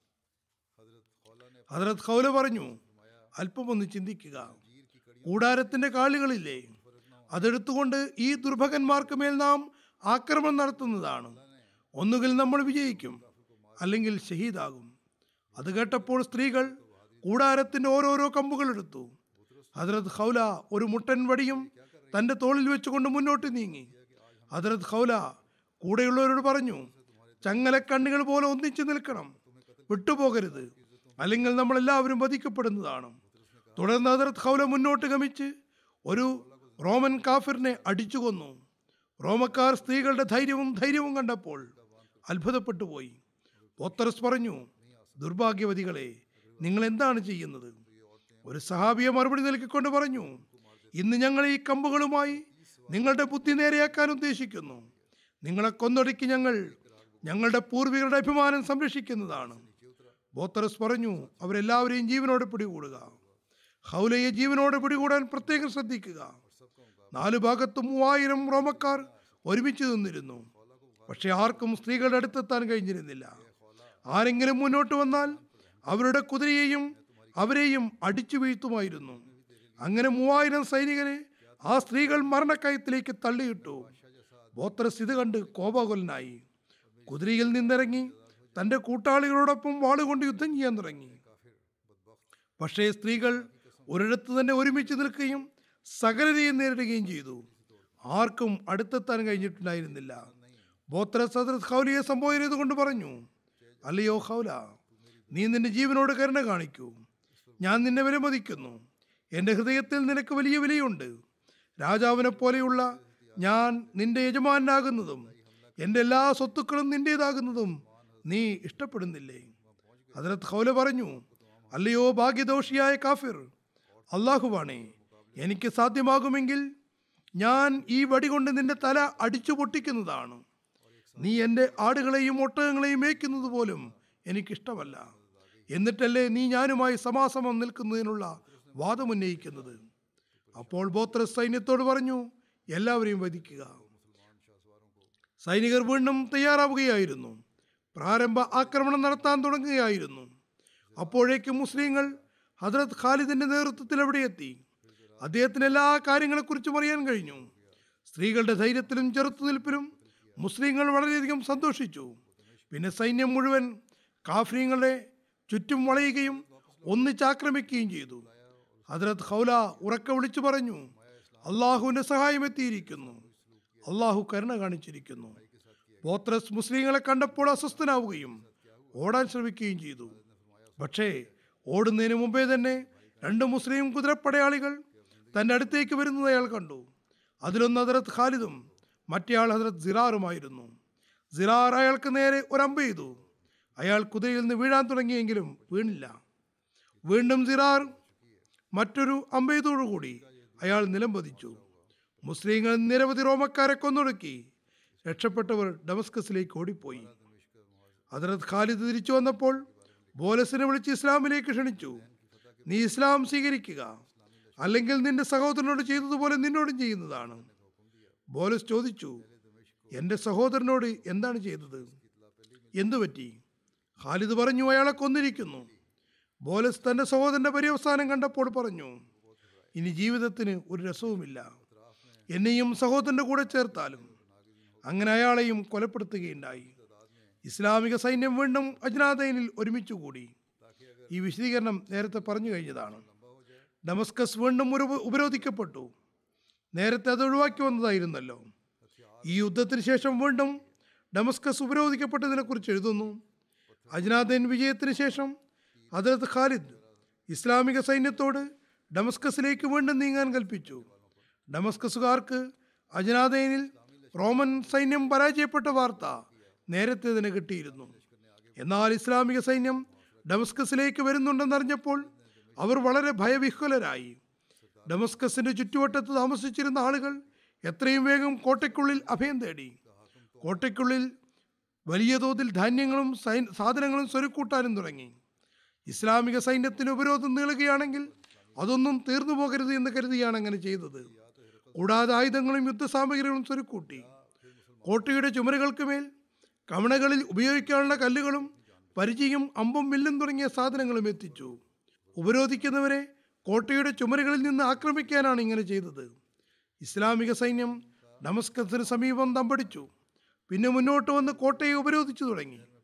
ഹദ്രത് ഖൗല പറഞ്ഞു അല്പമൊന്ന് ചിന്തിക്കുക കൂടാരത്തിന്റെ കാളുകളില്ലേ അതെടുത്തുകൊണ്ട് ഈ ദുർഭകന്മാർക്ക് മേൽ നാം ആക്രമണം നടത്തുന്നതാണ് ഒന്നുകിൽ നമ്മൾ വിജയിക്കും അല്ലെങ്കിൽ ഷഹീദാകും അത് കേട്ടപ്പോൾ സ്ത്രീകൾ കൂടാരത്തിന്റെ ഓരോരോ കമ്പുകൾ എടുത്തു ഹദ്രത് ഖൗല ഒരു മുട്ടൻ വടിയും തന്റെ തോളിൽ വെച്ചുകൊണ്ട് മുന്നോട്ട് നീങ്ങി ഹദ്രത് ഖൗല കൂടെയുള്ളവരോട് പറഞ്ഞു ചങ്ങല കണ്ണികൾ പോലെ ഒന്നിച്ചു നിൽക്കണം വിട്ടുപോകരുത് അല്ലെങ്കിൽ നമ്മൾ എല്ലാവരും വധിക്കപ്പെടുന്നതാണ് തുടർന്ന് ഹദ്രത് ഖൗല മുന്നോട്ട് ഗമിച്ച് ഒരു റോമൻ കാഫിറിനെ അടിച്ചു കൊന്നു റോമക്കാർ സ്ത്രീകളുടെ ധൈര്യവും ധൈര്യവും കണ്ടപ്പോൾ അത്ഭുതപ്പെട്ടു പോയി പോത്തറസ് പറഞ്ഞു ദുർഭാഗ്യവതികളെ നിങ്ങൾ എന്താണ് ചെയ്യുന്നത് ഒരു സഹാബിയെ മറുപടി നൽകിക്കൊണ്ട് പറഞ്ഞു ഇന്ന് ഞങ്ങൾ ഈ കമ്പുകളുമായി നിങ്ങളുടെ ബുദ്ധി നേരെയാക്കാൻ ഉദ്ദേശിക്കുന്നു നിങ്ങളെ കൊന്നൊടുക്കി ഞങ്ങൾ ഞങ്ങളുടെ പൂർവികരുടെ അഭിമാനം സംരക്ഷിക്കുന്നതാണ് ബോത്തറസ് പറഞ്ഞു അവരെല്ലാവരെയും ജീവനോടെ പിടികൂടുക ഹൗലയെ ജീവനോടെ പിടികൂടാൻ പ്രത്യേകം ശ്രദ്ധിക്കുക നാലു ഭാഗത്തും മൂവായിരം റോമക്കാർ ഒരുമിച്ച് നിന്നിരുന്നു പക്ഷെ ആർക്കും സ്ത്രീകളുടെ അടുത്തെത്താൻ കഴിഞ്ഞിരുന്നില്ല ആരെങ്കിലും മുന്നോട്ട് വന്നാൽ അവരുടെ കുതിരയെയും അവരെയും അടിച്ചു വീഴ്ത്തുമായിരുന്നു അങ്ങനെ മൂവായിരം സൈനികരെ ആ സ്ത്രീകൾ മരണക്കയത്തിലേക്ക് തള്ളിയിട്ടു ബോത്രസ് ഇത് കണ്ട് കോപാകുലനായി കുതിരയിൽ നിന്നിറങ്ങി തന്റെ കൂട്ടാളികളോടൊപ്പം വാളുകൊണ്ട് യുദ്ധം ചെയ്യാൻ തുടങ്ങി പക്ഷേ സ്ത്രീകൾ ഒരിടത്ത് തന്നെ ഒരുമിച്ച് നിൽക്കുകയും സകലരെയും നേരിടുകയും ചെയ്തു ആർക്കും അടുത്തെത്താൻ കഴിഞ്ഞിട്ടുണ്ടായിരുന്നില്ല ബോത്ര സദർ ഖൗലിയെ സംബോധന ചെയ്തുകൊണ്ട് പറഞ്ഞു അല്ലയോ ഖൗല നീ നിന്റെ ജീവനോട് കരുണ കാണിക്കൂ ഞാൻ നിന്നെ വിലമതിക്കുന്നു എൻ്റെ ഹൃദയത്തിൽ നിനക്ക് വലിയ വിലയുണ്ട് രാജാവിനെ പോലെയുള്ള ഞാൻ നിന്റെ യജമാനാകുന്നതും എൻ്റെ എല്ലാ സ്വത്തുക്കളും നിന്റേതാകുന്നതും നീ ഇഷ്ടപ്പെടുന്നില്ലേ ഹജരത് ഖൗല പറഞ്ഞു അല്ലയോ ഭാഗ്യദോഷിയായ കാഫിർ അള്ളാഹുവാണേ എനിക്ക് സാധ്യമാകുമെങ്കിൽ ഞാൻ ഈ വടി കൊണ്ട് നിന്റെ തല അടിച്ചു പൊട്ടിക്കുന്നതാണ് നീ എൻ്റെ ആടുകളെയും ഒട്ടകങ്ങളെയും മേയ്ക്കുന്നത് പോലും എനിക്കിഷ്ടമല്ല എന്നിട്ടല്ലേ നീ ഞാനുമായി സമാസമം നിൽക്കുന്നതിനുള്ള വാദമുന്നയിക്കുന്നത് അപ്പോൾ ബോത്ര സൈന്യത്തോട് പറഞ്ഞു എല്ലാവരെയും വധിക്കുക സൈനികർ വീണ്ടും തയ്യാറാവുകയായിരുന്നു പ്രാരംഭ ആക്രമണം നടത്താൻ തുടങ്ങുകയായിരുന്നു അപ്പോഴേക്കും മുസ്ലിങ്ങൾ ഹദ്രത് ഖാലിദിന്റെ നേതൃത്വത്തിൽ അവിടെ എത്തി അദ്ദേഹത്തിന് എല്ലാ കാര്യങ്ങളെക്കുറിച്ചും അറിയാൻ കഴിഞ്ഞു സ്ത്രീകളുടെ ധൈര്യത്തിലും ചെറുത്തുനിൽപ്പിലും മുസ്ലിങ്ങൾ വളരെയധികം സന്തോഷിച്ചു പിന്നെ സൈന്യം മുഴുവൻ കാഫ്രീങ്ങളെ ചുറ്റും വളയുകയും ഒന്നിച്ചാക്രമിക്കുകയും ചെയ്തു ഹദ്രത് ഖൗല ഉറക്കെ വിളിച്ചു പറഞ്ഞു അള്ളാഹുവിന്റെ സഹായം എത്തിയിരിക്കുന്നു അള്ളാഹു കരുണ കാണിച്ചിരിക്കുന്നു ബോത്രസ് മുസ്ലിങ്ങളെ കണ്ടപ്പോൾ അസ്വസ്ഥനാവുകയും ഓടാൻ ശ്രമിക്കുകയും ചെയ്തു പക്ഷേ ഓടുന്നതിന് മുമ്പേ തന്നെ രണ്ട് മുസ്ലിം കുതിരപ്പടയാളികൾ തന്റെ അടുത്തേക്ക് വരുന്നത് അയാൾ കണ്ടു അതിലൊന്ന് ഹജറത്ത് ഖാലിദും മറ്റേയാൾ ഹജറത്ത് സിറാറുമായിരുന്നു സിറാർ അയാൾക്ക് നേരെ ഒരമ്പ് ചെയ്തു അയാൾ കുതിരയിൽ നിന്ന് വീഴാൻ തുടങ്ങിയെങ്കിലും വീണില്ല വീണ്ടും സിറാർ മറ്റൊരു അമ്പെയ്തോടുകൂടി അയാൾ നിലംപതിച്ചു മുസ്ലിങ്ങൾ നിരവധി റോമക്കാരെ കൊന്നൊടുക്കി രക്ഷപ്പെട്ടവർ ഡമസ്കസിലേക്ക് ഓടിപ്പോയി ഹജറത് ഖാലിദ് തിരിച്ചു വന്നപ്പോൾ ബോലസിനെ വിളിച്ച് ഇസ്ലാമിലേക്ക് ക്ഷണിച്ചു നീ ഇസ്ലാം സ്വീകരിക്കുക അല്ലെങ്കിൽ നിന്റെ സഹോദരനോട് ചെയ്തതുപോലെ നിന്നോടും ചെയ്യുന്നതാണ് ബോലസ് ചോദിച്ചു എൻ്റെ സഹോദരനോട് എന്താണ് ചെയ്തത് എന്തു പറ്റി ഖാലിദ് പറഞ്ഞു അയാളെ കൊന്നിരിക്കുന്നു ബോലസ് തൻ്റെ സഹോദരൻ്റെ പര്യവസാനം കണ്ടപ്പോൾ പറഞ്ഞു ഇനി ജീവിതത്തിന് ഒരു രസവുമില്ല എന്നെയും സഹോദരൻ്റെ കൂടെ ചേർത്താലും അങ്ങനെ അയാളെയും കൊലപ്പെടുത്തുകയുണ്ടായി ഇസ്ലാമിക സൈന്യം വീണ്ടും അജ്നാദൈനിൽ ഒരുമിച്ച് കൂടി ഈ വിശദീകരണം നേരത്തെ പറഞ്ഞു കഴിഞ്ഞതാണ് ഡമസ്കസ് വീണ്ടും ഒരു ഉപരോധിക്കപ്പെട്ടു നേരത്തെ അത് ഒഴിവാക്കി വന്നതായിരുന്നല്ലോ ഈ യുദ്ധത്തിന് ശേഷം വീണ്ടും ഡമസ്കസ് ഉപരോധിക്കപ്പെട്ടതിനെക്കുറിച്ച് എഴുതുന്നു അജ്നാദൈൻ വിജയത്തിന് ശേഷം ഹജറത്ത് ഖാലിദ് ഇസ്ലാമിക സൈന്യത്തോട് ഡമസ്കസിലേക്ക് വീണ്ടും നീങ്ങാൻ കൽപ്പിച്ചു ഡമസ്കസുകാർക്ക് അജ്നാദൈനിൽ റോമൻ സൈന്യം പരാജയപ്പെട്ട വാർത്ത നേരത്തെ തന്നെ കിട്ടിയിരുന്നു എന്നാൽ ഇസ്ലാമിക സൈന്യം ഡമസ്കസിലേക്ക് വരുന്നുണ്ടെന്നറിഞ്ഞപ്പോൾ അവർ വളരെ ഭയവിഹ്വലരായി ഡമസ്കസിന്റെ ചുറ്റുവട്ടത്ത് താമസിച്ചിരുന്ന ആളുകൾ എത്രയും വേഗം കോട്ടയ്ക്കുള്ളിൽ അഭയം തേടി കോട്ടയ്ക്കുള്ളിൽ വലിയ തോതിൽ ധാന്യങ്ങളും സൈ- സാധനങ്ങളും സ്വരുക്കൂട്ടാനും തുടങ്ങി ഇസ്ലാമിക സൈന്യത്തിന് ഉപരോധം നീളുകയാണെങ്കിൽ അതൊന്നും തീർന്നു പോകരുത് എന്ന് കരുതിയാണ് അങ്ങനെ ചെയ്തത് കൂടാതെ ആയുധങ്ങളും യുദ്ധസാമഗ്രികളും സ്വരുക്കൂട്ടി കോട്ടയുടെ ചുമരുകൾക്ക് മേൽ കവണകളിൽ ഉപയോഗിക്കാനുള്ള കല്ലുകളും പരിചയും അമ്പും വില്ലും തുടങ്ങിയ സാധനങ്ങളും എത്തിച്ചു ഉപരോധിക്കുന്നവരെ കോട്ടയുടെ ചുമരുകളിൽ നിന്ന് ആക്രമിക്കാനാണ് ഇങ്ങനെ ചെയ്തത് ഇസ്ലാമിക സൈന്യം ഡമസ്കസിന് സമീപം തമ്പടിച്ചു പിന്നെ മുന്നോട്ട് വന്ന് കോട്ടയെ ഉപരോധിച്ചു തുടങ്ങി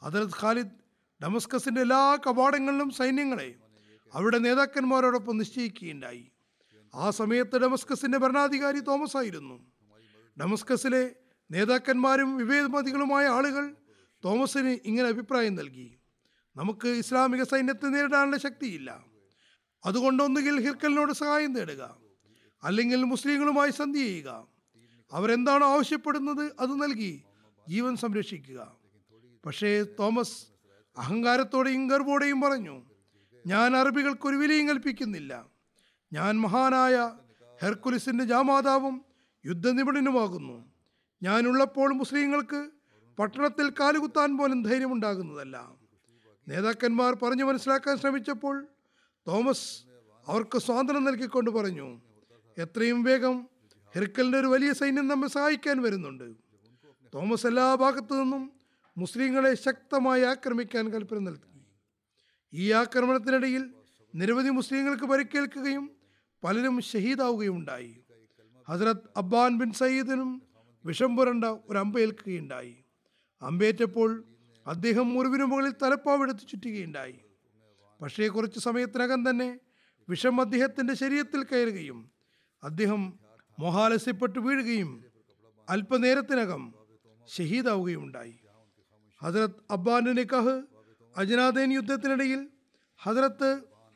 ഹദരത് ഖാലിദ് ഡമസ്കസിന്റെ എല്ലാ കവാടങ്ങളിലും സൈന്യങ്ങളെ അവരുടെ നേതാക്കന്മാരോടൊപ്പം നിശ്ചയിക്കുകയുണ്ടായി ആ സമയത്ത് ഡമസ്കസിന്റെ ഭരണാധികാരി തോമസ് ആയിരുന്നു ഡമസ്കസിലെ നേതാക്കന്മാരും വിവേകമതികളുമായ ആളുകൾ തോമസിന് ഇങ്ങനെ അഭിപ്രായം നൽകി നമുക്ക് ഇസ്ലാമിക സൈന്യത്തെ നേരിടാനുള്ള ശക്തിയില്ല അതുകൊണ്ടൊന്നുകിൽ ഹിർക്കലിനോട് സഹായം തേടുക അല്ലെങ്കിൽ മുസ്ലിങ്ങളുമായി സന്ധി ചെയ്യുക അവരെന്താണോ ആവശ്യപ്പെടുന്നത് അത് നൽകി ജീവൻ സംരക്ഷിക്കുക പക്ഷേ തോമസ് അഹങ്കാരത്തോടെയും ഗർവോടെയും പറഞ്ഞു ഞാൻ അറബികൾക്കൊരു വിലയും കൽപ്പിക്കുന്നില്ല ഞാൻ മഹാനായ ഹെർക്കുലിസിന്റെ ജാമാതാവും യുദ്ധനിപുണനുമാകുന്നു ഞാനുള്ളപ്പോൾ മുസ്ലിങ്ങൾക്ക് പട്ടണത്തിൽ കാലുകുത്താൻ പോലും ധൈര്യമുണ്ടാകുന്നതല്ല നേതാക്കന്മാർ പറഞ്ഞു മനസ്സിലാക്കാൻ ശ്രമിച്ചപ്പോൾ തോമസ് അവർക്ക് സ്വാതന്ത്ര്യം നൽകിക്കൊണ്ട് പറഞ്ഞു എത്രയും വേഗം ഹെർക്കലിന്റെ ഒരു വലിയ സൈന്യം നമ്മെ സഹായിക്കാൻ വരുന്നുണ്ട് തോമസ് എല്ലാ ഭാഗത്തു നിന്നും മുസ്ലിങ്ങളെ ശക്തമായി ആക്രമിക്കാൻ കൽപ്പന നൽകി ഈ ആക്രമണത്തിനിടയിൽ നിരവധി മുസ്ലിങ്ങൾക്ക് പരിക്കേൽക്കുകയും പലരും ഷഹീദാവുകയും ഉണ്ടായി ഹസ്രത്ത് അബ്ബാൻ ബിൻ സയ്യിദിനും വിഷം പുരണ്ട ഒരു അമ്പേൽക്കുകയുണ്ടായി അമ്പേറ്റപ്പോൾ അദ്ദേഹം മുറിവിന് മുകളിൽ തലപ്പാവെടുത്ത് ചുറ്റുകയുണ്ടായി പക്ഷേ കുറച്ച് സമയത്തിനകം തന്നെ വിഷം അദ്ദേഹത്തിൻ്റെ ശരീരത്തിൽ കയറുകയും അദ്ദേഹം മോഹാലസ്യപ്പെട്ട് വീഴുകയും അല്പനേരത്തിനകം ഷഹീദാവുകയും ഉണ്ടായി ഹജറത്ത് അബ്ബാന്റെ നിക്കാഹ് അജനാദേൻ യുദ്ധത്തിനിടയിൽ ഹജറത്ത്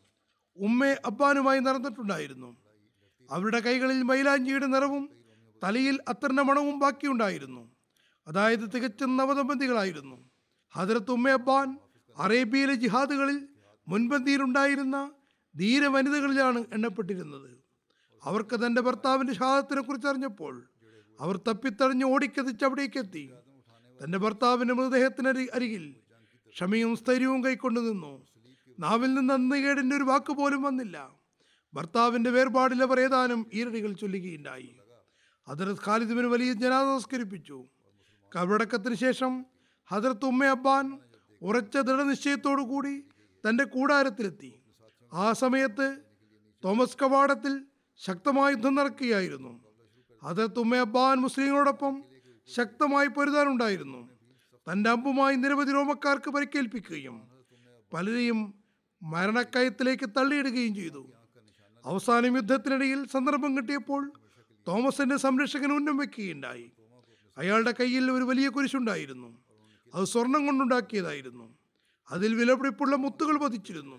ഉമ്മെ അബ്ബാനുമായി നടന്നിട്ടുണ്ടായിരുന്നു അവരുടെ കൈകളിൽ മൈലാഞ്ചിയുടെ നിറവും തലയിൽ അത്തറിന്റെ മണവും ബാക്കിയുണ്ടായിരുന്നു അതായത് തികച്ചും നവദമ്പതികളായിരുന്നു ഹജറത്ത് ഉമ്മ അബ്ബാൻ അറേബ്യയിലെ ജിഹാദുകളിൽ മുൻപന്തിയിലുണ്ടായിരുന്ന ധീര വനിതകളിലാണ് എണ്ണപ്പെട്ടിരുന്നത് അവർക്ക് തന്റെ ഭർത്താവിന്റെ ഷഹാദത്തിനെ കുറിച്ച് അറിഞ്ഞപ്പോൾ അവർ തപ്പിത്തടഞ്ഞ് ഓടിക്കതിച്ച് അവിടേക്കെത്തി തന്റെ ഭർത്താവിന്റെ മൃതദേഹത്തിന് അരി- അരികിൽ ക്ഷമയും സ്ഥൈര്യവും കൈക്കൊണ്ടു നിന്നു നാവിൽ നിന്ന് അന്നുകേടിന്റെ ഒരു വാക്ക് പോലും വന്നില്ല ഭർത്താവിന്റെ വേർപാടിൽ അവർ ഏതാനും ഈരടികൾ ചൊല്ലുകയുണ്ടായി ഹജറത്ത് ഖാലിദിന് വലിയ ജനാദ നമസ്കരിപ്പിച്ചു കബറടക്കത്തിന് ശേഷം ഹജറത്ത് ഉമ്മ അബ്ബാൻ ഉറച്ച ദൃഢനിശ്ചയത്തോടു കൂടി തന്റെ കൂടാരത്തിലെത്തി ആ സമയത്ത് തോമസ് കവാടത്തിൽ ശക്തമായ യുദ്ധം നടക്കുകയായിരുന്നു ഹജറത്ത് ഉമ്മ അബ്ബാൻ മുസ്ലിങ്ങളോടൊപ്പം ശക്തമായി പൊരുതാനുണ്ടായിരുന്നു തന്റെ അമ്പുമായി നിരവധി റോമക്കാർക്ക് പരിക്കേൽപ്പിക്കുകയും പലരെയും മരണക്കയത്തിലേക്ക് തള്ളിയിടുകയും ചെയ്തു അവസാനം യുദ്ധത്തിനിടയിൽ സന്ദർഭം കിട്ടിയപ്പോൾ തോമസിന്റെ സംരക്ഷകൻ ഉന്നം വെക്കുകയുണ്ടായി അയാളുടെ കയ്യിൽ ഒരു വലിയ കുരിശുണ്ടായിരുന്നു അത് സ്വർണം കൊണ്ടുണ്ടാക്കിയതായിരുന്നു അതിൽ വിലപിടിപ്പുള്ള മുത്തുകൾ പതിച്ചിരുന്നു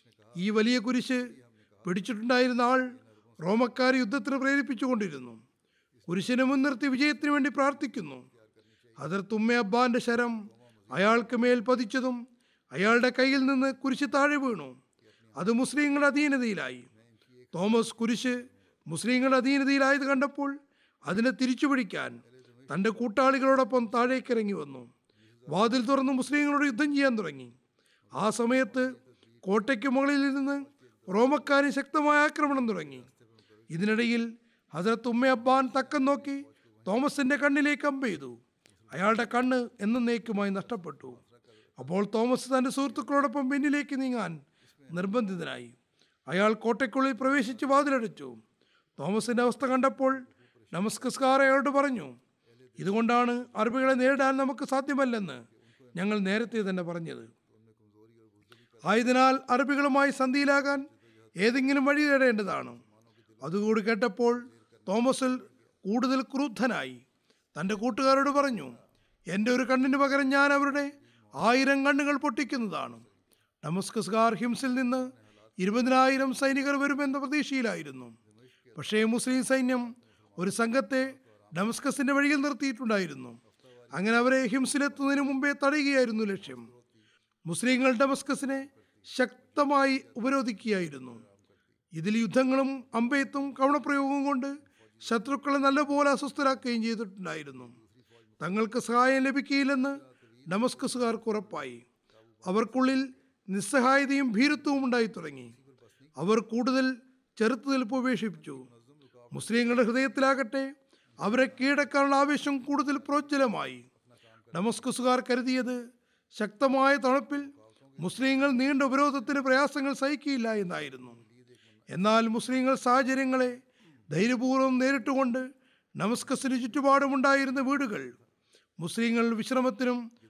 ഈ വലിയ കുരിശ് പിടിച്ചിട്ടുണ്ടായിരുന്ന ആൾ റോമക്കാരെ യുദ്ധത്തിന് പ്രേരിപ്പിച്ചുകൊണ്ടിരുന്നു കുരിശിനെ മുൻനിർത്തി വിജയത്തിന് വേണ്ടി പ്രാർത്ഥിക്കുന്നു ഹജറത്ത് ഉമ്മ അബ്ബാന്റെ ശരം അയാൾക്ക് മേൽ പതിച്ചതും അയാളുടെ കയ്യിൽ നിന്ന് കുരിശ് താഴെ വീണു അത് മുസ്ലിങ്ങളുടെ അധീനതയിലായി തോമസ് കുരിശ് മുസ്ലിങ്ങളുടെ അധീനതയിലായത് കണ്ടപ്പോൾ അതിനെ തിരിച്ചു പിടിക്കാൻ തൻ്റെ കൂട്ടാളികളോടൊപ്പം താഴേക്കിറങ്ങി വന്നു വാതിൽ തുറന്ന് മുസ്ലിങ്ങളോട് യുദ്ധം ചെയ്യാൻ തുടങ്ങി ആ സമയത്ത് കോട്ടയ്ക്ക് മുകളിൽ നിന്ന് റോമക്കാരൻ ശക്തമായ ആക്രമണം തുടങ്ങി ഇതിനിടയിൽ ഹസരത്ത് ഉമ്മ അബ്ബാൻ തക്കം നോക്കി തോമസിന്റെ കണ്ണിലേക്ക് അമ്പെയ്തു അയാളുടെ കണ്ണ് എന്നേക്കുമായി നഷ്ടപ്പെട്ടു അപ്പോൾ തോമസ് തന്റെ സുഹൃത്തുക്കളോടൊപ്പം പിന്നിലേക്ക് നീങ്ങാൻ നിർബന്ധിതനായി അയാൾ കോട്ടയ്ക്കുള്ളിൽ പ്രവേശിച്ച് വാതിലടച്ചു തോമസിന്റെ അവസ്ഥ കണ്ടപ്പോൾ നമസ്കസ്കാർ അയാളോട് പറഞ്ഞു ഇതുകൊണ്ടാണ് അറബികളെ നേരിടാൻ നമുക്ക് സാധ്യമല്ലെന്ന് ഞങ്ങൾ നേരത്തെ തന്നെ പറഞ്ഞത് ആയതിനാൽ അറബികളുമായി സന്ധിയിലാകാൻ ഏതെങ്കിലും വഴി തേടേണ്ടതാണ് അതുകൂടി കേട്ടപ്പോൾ തോമസിൽ കൂടുതൽ ക്രുദ്ധനായി തൻ്റെ കൂട്ടുകാരോട് പറഞ്ഞു എൻ്റെ ഒരു കണ്ണിന് പകരം ഞാൻ അവരുടെ ആയിരം കണ്ണുകൾ പൊട്ടിക്കുന്നതാണ് ഡമസ്കസ്കാർ ഹിംസിൽ നിന്ന് ഇരുപതിനായിരം സൈനികർ വരുമെന്ന പ്രതീക്ഷയിലായിരുന്നു പക്ഷേ മുസ്ലിം സൈന്യം ഒരു സംഘത്തെ ഡമസ്കസിന്റെ വഴിയിൽ നിർത്തിയിട്ടുണ്ടായിരുന്നു അങ്ങനെ അവരെ ഹിംസിലെത്തുന്നതിന് മുമ്പേ തടയുകയായിരുന്നു ലക്ഷ്യം മുസ്ലിങ്ങൾ ഡമസ്കസിനെ ശക്തമായി ഉപരോധിക്കുകയായിരുന്നു ഇതിൽ യുദ്ധങ്ങളും അമ്പയത്തും കവണപ്രയോഗവും കൊണ്ട് ശത്രുക്കളെ നല്ലപോലെ അസ്വസ്ഥരാക്കുകയും ചെയ്തിട്ടുണ്ടായിരുന്നു തങ്ങൾക്ക് സഹായം ലഭിക്കുകയില്ലെന്ന് ഡമസ്കസുകാർക്ക് ഉറപ്പായി അവർക്കുള്ളിൽ നിസ്സഹായതയും ഭീരുത്വവും ഉണ്ടായി തുടങ്ങി അവർ കൂടുതൽ ചെറുത്തുനിൽപ്പ് ഉപേക്ഷിച്ചു മുസ്ലിങ്ങളുടെ ഹൃദയത്തിലാകട്ടെ അവരെ കീഴടക്കാനുള്ള ആവേശം കൂടുതൽ പ്രോജ്വലമായി ഡമസ്കസുകാർ കരുതിയത് ശക്തമായ തണുപ്പിൽ മുസ്ലിങ്ങൾ നീണ്ട ഉപരോധത്തിന് പ്രയാസങ്ങൾ സഹിക്കില്ല എന്നായിരുന്നു എന്നാൽ മുസ്ലിങ്ങൾ സാഹചര്യങ്ങളെ ധൈര്യപൂർവ്വം നേരിട്ടുകൊണ്ട് നമസ്കസിന് ചുറ്റുപാടുമുണ്ടായിരുന്ന വീടുകൾ മുസ്ലിങ്ങൾ വിശ്രമത്തിനും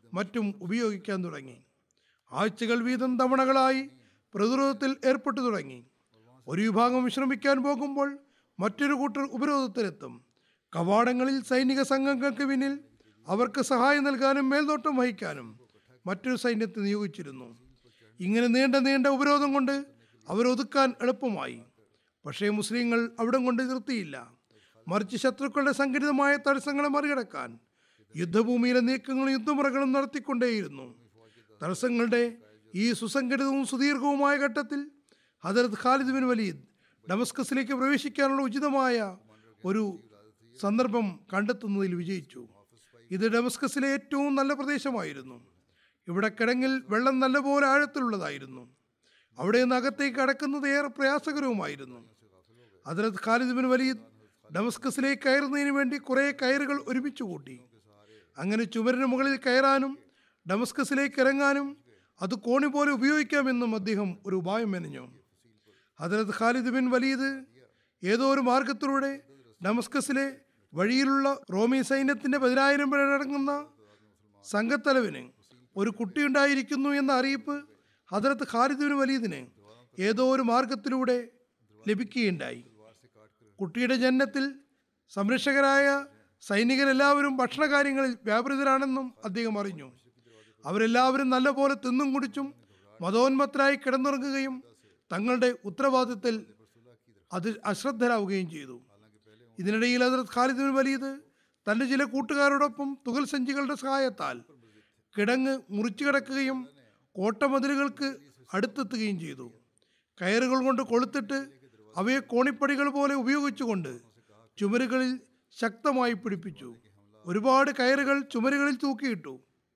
മറ്റും ഉപയോഗിക്കാൻ തുടങ്ങി ആഴ്ചകൾ വീതം തവണകളായി പ്രതിരോധത്തിൽ ഏർപ്പെട്ടു തുടങ്ങി ഒരു വിഭാഗം വിശ്രമിക്കാൻ പോകുമ്പോൾ മറ്റൊരു കൂട്ടർ ഉപരോധത്തിലെത്തും കവാടങ്ങളിൽ സൈനിക സംഘങ്ങൾക്ക് പിന്നിൽ അവർക്ക് സഹായം നൽകാനും മേൽനോട്ടം വഹിക്കാനും മറ്റൊരു സൈന്യത്തെ നിയോഗിച്ചിരുന്നു ഇങ്ങനെ നീണ്ട നീണ്ട ഉപരോധം കൊണ്ട് അവരൊതുക്കാൻ എളുപ്പമായി പക്ഷേ മുസ്ലിങ്ങൾ അവിടം കൊണ്ട് നിർത്തിയില്ല മറിച്ച് ശത്രുക്കളുടെ സംഘടിതമായ തടസ്സങ്ങളെ മറികടക്കാൻ യുദ്ധഭൂമിയിലെ നീക്കങ്ങളും യുദ്ധമുറകളും നടത്തിക്കൊണ്ടേയിരുന്നു തടസ്സങ്ങളുടെ ഈ സുസംഘടിതവും സുദീർഘവുമായ ഘട്ടത്തിൽ ഹജരത് ഖാലിദ് ബിൻ വലീദ് ഡമസ്കസിലേക്ക് പ്രവേശിക്കാനുള്ള ഉചിതമായ ഒരു സന്ദർഭം കണ്ടെത്തുന്നതിൽ വിജയിച്ചു ഇത് ഡമസ്കസിലെ ഏറ്റവും നല്ല പ്രദേശമായിരുന്നു ഇവിടെ കിടങ്ങിൽ വെള്ളം നല്ലപോലെ ആഴത്തിലുള്ളതായിരുന്നു അവിടെ നിന്ന് അകത്തേക്ക് കടക്കുന്നത് ഏറെ പ്രയാസകരവുമായിരുന്നു ഹജരത് ഖാലിദ് ബിൻ വലീദ് ഡമസ്കസിലേക്ക് കയറുന്നതിന് വേണ്ടി കുറേ കയറുകൾ ഒരുമിച്ച് കൂട്ടി അങ്ങനെ ചുമരിന് മുകളിൽ കയറാനും ഡമസ്കസിലേക്ക് ഇറങ്ങാനും അത് കോണി പോലെ ഉപയോഗിക്കാമെന്നും അദ്ദേഹം ഒരു ഉപായം മെനഞ്ഞു ഹജരത് ഖാലിദ് ബിൻ വലീദ് ഏതോ ഒരു മാർഗത്തിലൂടെ ഡമസ്കസിലെ വഴിയിലുള്ള റോമി സൈന്യത്തിന്റെ പതിനായിരം പേരടങ്ങുന്ന സംഘത്തലവിന് ഒരു കുട്ടിയുണ്ടായിരിക്കുന്നു എന്ന അറിയിപ്പ് ഹജരത്ത് ഖാലിദ് ബിൻ വലീദിന് ഏതോ ഒരു മാർഗത്തിലൂടെ ലഭിക്കുകയുണ്ടായി കുട്ടിയുടെ ജനനത്തിൽ സംരക്ഷകരായ സൈനികരെല്ലാവരും ഭക്ഷണകാര്യങ്ങളിൽ വ്യാപൃതരാണെന്നും അദ്ദേഹം അറിഞ്ഞു അവരെല്ലാവരും നല്ലപോലെ തിന്നും കുടിച്ചും മതോന്മത്തരായി കിടന്നുറങ്ങുകയും തങ്ങളുടെ ഉത്തരവാദിത്തത്തിൽ അത് അശ്രദ്ധരാവുകയും ചെയ്തു ഇതിനിടയിൽ ഹജറത് ഖാലിദ് ബിൻ വലീദ് തൻ്റെ ചില കൂട്ടുകാരോടൊപ്പം തുകൽ സഞ്ചികളുടെ സഹായത്താൽ കിടങ്ങ് മുറിച്ചു കിടക്കുകയും കോട്ടമതിലുകൾക്ക് അടുത്തെത്തുകയും ചെയ്തു കയറുകൾ കൊണ്ട് കൊളുത്തിട്ട് അവയെ കോണിപ്പടികൾ പോലെ ഉപയോഗിച്ചുകൊണ്ട് ചുമരുകളിൽ ശക്തമായി പിടിപ്പിച്ചു ഒരുപാട് കയറുകൾ ചുമരുകളിൽ തൂക്കിയിട്ടു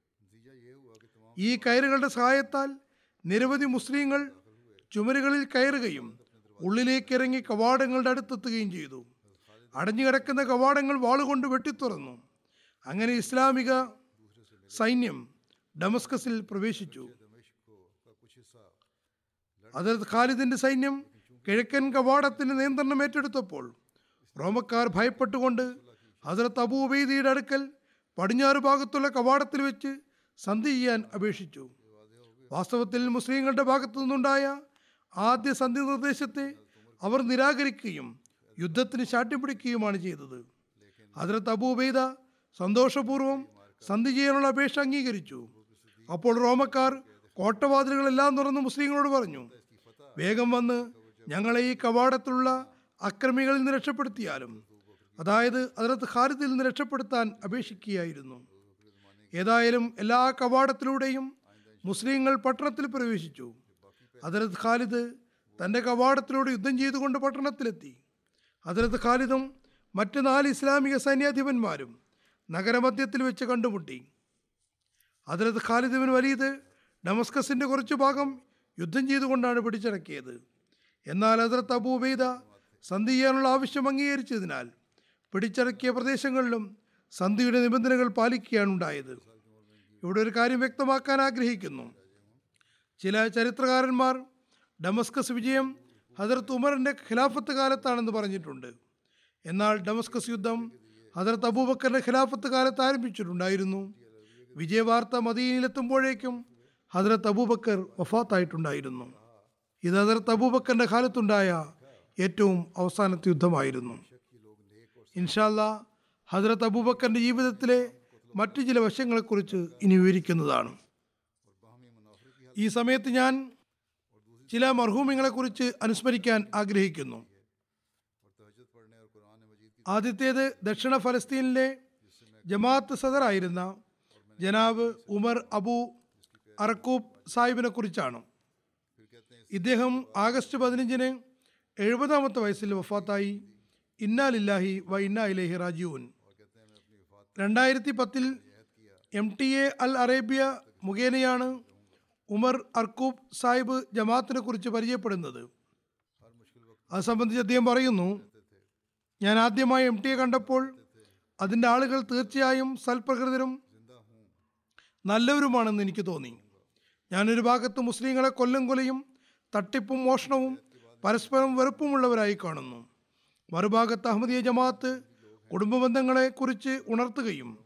ഈ കയറുകളുടെ സഹായത്താൽ നിരവധി മുസ്ലിങ്ങൾ ചുമരുകളിൽ കയറുകയും ഉള്ളിലേക്ക് ഇറങ്ങി കവാടങ്ങളുടെ അടുത്തെത്തുകയും ചെയ്തു അടഞ്ഞുകിടക്കുന്ന കവാടങ്ങൾ വാളുകൊണ്ട് വെട്ടിത്തുറന്നു അങ്ങനെ ഇസ്ലാമിക സൈന്യം ഡമസ്കസിൽ പ്രവേശിച്ചു ഹജരത് ഖാലിദിന്റെ സൈന്യം കിഴക്കൻ കവാടത്തിന് നിയന്ത്രണം ഏറ്റെടുത്തപ്പോൾ റോമക്കാർ ഭയപ്പെട്ടുകൊണ്ട് ഹജറത്ത് അബൂ ഉബൈദിയുടെ അടുക്കൽ പടിഞ്ഞാറ് ഭാഗത്തുള്ള കവാടത്തിൽ വെച്ച് സന്ധി ചെയ്യാൻ അപേക്ഷിച്ചു വാസ്തവത്തിൽ മുസ്ലിങ്ങളുടെ ഭാഗത്തു നിന്നുണ്ടായ ആദ്യ സന്ധി നിർദ്ദേശത്തെ അവർ നിരാകരിക്കുകയും യുദ്ധത്തിന് ശാഠ്യം പിടിക്കുകയുമാണ് ചെയ്തത് ഹജറത്ത് അബൂ ഉബൈദ സന്തോഷപൂർവ്വം സന്ധി ചെയ്യാനുള്ള അപേക്ഷ അംഗീകരിച്ചു അപ്പോൾ റോമക്കാർ കോട്ടവാതിലുകളെല്ലാം തുറന്ന് മുസ്ലിങ്ങളോട് പറഞ്ഞു വേഗം വന്ന് ഞങ്ങളെ ഈ കവാടത്തിലുള്ള അക്രമികളിൽ നിന്ന് രക്ഷപ്പെടുത്തിയാലും അതായത് അതിനകത്ത് ഖാലിദിൽ നിന്ന് രക്ഷപ്പെടുത്താൻ അപേക്ഷിക്കുകയായിരുന്നു ഏതായാലും എല്ലാ കവാടത്തിലൂടെയും മുസ്ലിങ്ങൾ പട്ടണത്തിൽ പ്രവേശിച്ചു ഹജരത് ഖാലിദ് തൻ്റെ കവാടത്തിലൂടെ യുദ്ധം ചെയ്തുകൊണ്ട് പട്ടണത്തിലെത്തി ഹജരത് ഖാലിദും മറ്റ് നാല് ഇസ്ലാമിക സൈന്യാധിപന്മാരും നഗരമധ്യത്തിൽ വെച്ച് കണ്ടുമുട്ടി ഹജരത് ഖാലിദ് ബിൻ വലീദ് ഡമസ്കസിൻ്റെ കുറച്ചു ഭാഗം യുദ്ധം ചെയ്തുകൊണ്ടാണ് പിടിച്ചടക്കിയത് എന്നാൽ ഹജരത്ത് അബൂബൈദ സന്ധി ചെയ്യാനുള്ള ആവശ്യം അംഗീകരിച്ചതിനാൽ പിടിച്ചടക്കിയ പ്രദേശങ്ങളിലും സന്ധിയുടെ നിബന്ധനകൾ പാലിക്കുകയാണ് ഉണ്ടായത് ഇവിടെ ഒരു കാര്യം വ്യക്തമാക്കാൻ ആഗ്രഹിക്കുന്നു ചില ചരിത്രകാരന്മാർ ഡമസ്കസ് വിജയം ഹജറത്ത് ഉമറിൻ്റെ ഖിലാഫത്ത് കാലത്താണെന്ന് പറഞ്ഞിട്ടുണ്ട് എന്നാൽ ഡമസ്കസ് യുദ്ധം ഹജറത്ത് അബൂബക്കറിൻ്റെ ഖിലാഫത്ത് കാലത്ത് ആരംഭിച്ചിട്ടുണ്ടായിരുന്നു വിജയവാർത്ത മദീനയിലെത്തുമ്പോഴേക്കും ഹജറത്ത് അബൂബക്കർ വഫാത്തായിട്ടുണ്ടായിരുന്നു ഇത് ഹജറത്ത് അബൂബക്കറിൻ്റെ കാലത്തുണ്ടായ ഏറ്റവും അവസാനത്തെ യുദ്ധമായിരുന്നു ഇൻഷാല്ല ഹജറത്ത് അബൂബക്കറിൻ്റെ ജീവിതത്തിലെ മറ്റു ചില വശങ്ങളെക്കുറിച്ച് ഇനി വിവരിക്കുന്നതാണ് ഈ സമയത്ത് ഞാൻ ചില മർഹൂമിങ്ങളെക്കുറിച്ച് അനുസ്മരിക്കാൻ ആഗ്രഹിക്കുന്നു ആദ്യത്തേത് ദക്ഷിണ ഫലസ്തീനിലെ ജമാഅത്ത് സദറായിരുന്ന ജനാബ് ഉമർ അബു അറക്കൂബ് സാഹിബിനെ കുറിച്ചാണ് ഇദ്ദേഹം ആഗസ്റ്റ് പതിനഞ്ചിന് എഴുപതാമത്തെ വയസ്സിൽ വഫാത്തായി ഇന്നാലില്ലാഹി വ ഇന്നാ ഇലഹി റാജീവൻ രണ്ടായിരത്തി പത്തിൽ M T A Al Arabiya മുഖേനയാണ് ഉമർ അർക്കൂബ് സാഹിബ് ജമാഅത്തിനെ കുറിച്ച് പരിചയപ്പെടുന്നത് അത് സംബന്ധിച്ച് അദ്ദേഹം പറയുന്നു ഞാൻ ആദ്യമായി എം ടി എ കണ്ടപ്പോൾ അതിൻ്റെ ആളുകൾ തീർച്ചയായും സൽപ്രകൃതരും നല്ലവരുമാണെന്ന് എനിക്ക് തോന്നി ഞാനൊരു ഭാഗത്ത് മുസ്ലിങ്ങളെ കൊല്ലും കൊലയും തട്ടിപ്പും മോഷണവും പരസ്പരം വെറുപ്പുമുള്ളവരായി കാണുന്നു മറുഭാഗത്ത് അഹമ്മദിയ ജമാഅത്ത് കുടുംബ ബന്ധങ്ങളെക്കുറിച്ച് ഉണർത്തുകയും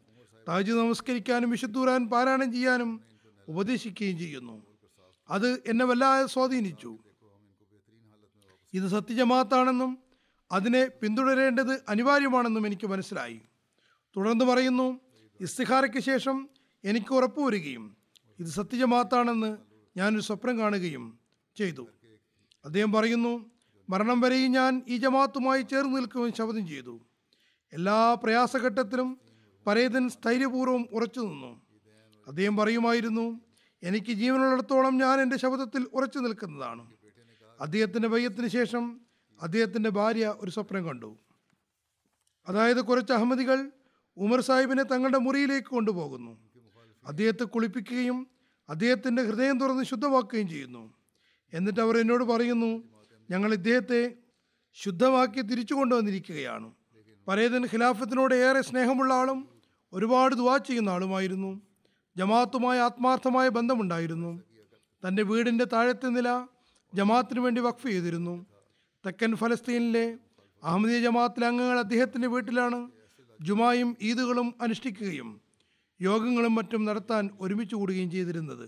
താജ് നമസ്കരിക്കാനും വിശുദ്ധൂരാൻ പാരായണം ചെയ്യാനും ഉപദേശിക്കുകയും ചെയ്യുന്നു അത് എന്നെ വല്ലാതെ സ്വാധീനിച്ചു ഇത് സത്യജമാത്താണെന്നും അതിനെ പിന്തുടരേണ്ടത് അനിവാര്യമാണെന്നും എനിക്ക് മനസ്സിലായി തുടർന്ന് പറയുന്നു ഇസ്തിഹാരയ്ക്ക് ശേഷം എനിക്ക് ഉറപ്പു വരികയും ഇത് സത്യജമാത്താണെന്ന് ഞാനൊരു സ്വപ്നം കാണുകയും ചെയ്തു അദ്ദേഹം പറയുന്നു മരണം വരെയും ഞാൻ ഈ ജമാത്തുമായി ചേർന്ന് നിൽക്കുവാൻ ശപഥം ചെയ്തു എല്ലാ പ്രയാസഘട്ടത്തിലും പരേതൻ സ്ഥൈര്യപൂർവ്വം ഉറച്ചു നിന്നു അദ്ദേഹം പറയുമായിരുന്നു എനിക്ക് ജീവനുള്ളിടത്തോളം ഞാൻ എൻ്റെ ശബ്ദത്തിൽ ഉറച്ചു നിൽക്കുന്നതാണ് അദ്ദേഹത്തിൻ്റെ വയ്യത്തിന് ശേഷം അദ്ദേഹത്തിൻ്റെ ഭാര്യ ഒരു സ്വപ്നം കണ്ടു അതായത് കുറച്ച് അഹമ്മദികൾ ഉമർ സാഹിബിനെ തങ്ങളുടെ മുറിയിലേക്ക് കൊണ്ടുപോകുന്നു അദ്ദേഹത്തെ കുളിപ്പിക്കുകയും അദ്ദേഹത്തിൻ്റെ ഹൃദയം തുറന്ന് ശുദ്ധമാക്കുകയും ചെയ്യുന്നു എന്നിട്ട് അവർ എന്നോട് പറയുന്നു ഞങ്ങൾ ഇദ്ദേഹത്തെ ശുദ്ധമാക്കി തിരിച്ചു കൊണ്ടുവന്നിരിക്കുകയാണ് പരേതൻ ഖിലാഫത്തിനോട് ഏറെ സ്നേഹമുള്ള ആളും ഒരുപാട് ദുവാ ചെയ്യുന്ന ആളുമായിരുന്നു ജമാഅത്തുമായി ആത്മാർത്ഥമായ ബന്ധമുണ്ടായിരുന്നു തൻ്റെ വീടിൻ്റെ താഴത്തെ നില ജമാഅത്തിന് വേണ്ടി വഖഫ് ചെയ്തിരുന്നു തെക്കൻ ഫലസ്തീനിലെ അഹമ്മദീയ ജമാഅത്തിലെ അംഗങ്ങൾ അദ്ദേഹത്തിൻ്റെ വീട്ടിലാണ് ജുമായും ഈദുകളും അനുഷ്ഠിക്കുകയും യോഗങ്ങളും മറ്റും നടത്താൻ ഒരുമിച്ച് കൂടുകയും ചെയ്തിരുന്നത്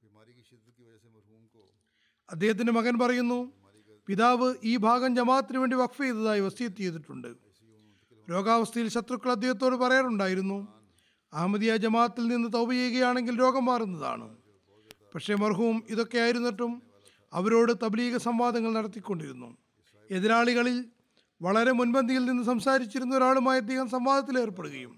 അദ്ദേഹത്തിൻ്റെ മകൻ പറയുന്നു പിതാവ് ഈ ഭാഗം ജമാഅത്തിന് വേണ്ടി വഖഫ് ചെയ്തതായി വസീത്ത് ചെയ്തിട്ടുണ്ട് രോഗാവസ്ഥയിൽ ശത്രുക്കൾ അദ്ദേഹത്തോട് പറയാറുണ്ടായിരുന്നു അഹമ്മദിയ ജമാഅത്തിൽ നിന്ന് തൗബ ചെയ്യുകയാണെങ്കിൽ രോഗം മാറുന്നതാണ് പക്ഷേ മർഹൂം ഇതൊക്കെ ആയിരുന്നിട്ടും അവരോട് തബ്ലീഗ് സംവാദങ്ങൾ നടത്തിക്കൊണ്ടിരുന്നു എതിരാളികളിൽ വളരെ മുൻപന്തിയിൽ നിന്ന് സംസാരിച്ചിരുന്ന ഒരാളുമായി അദ്ദേഹം സംവാദത്തിൽ ഏർപ്പെടുകയും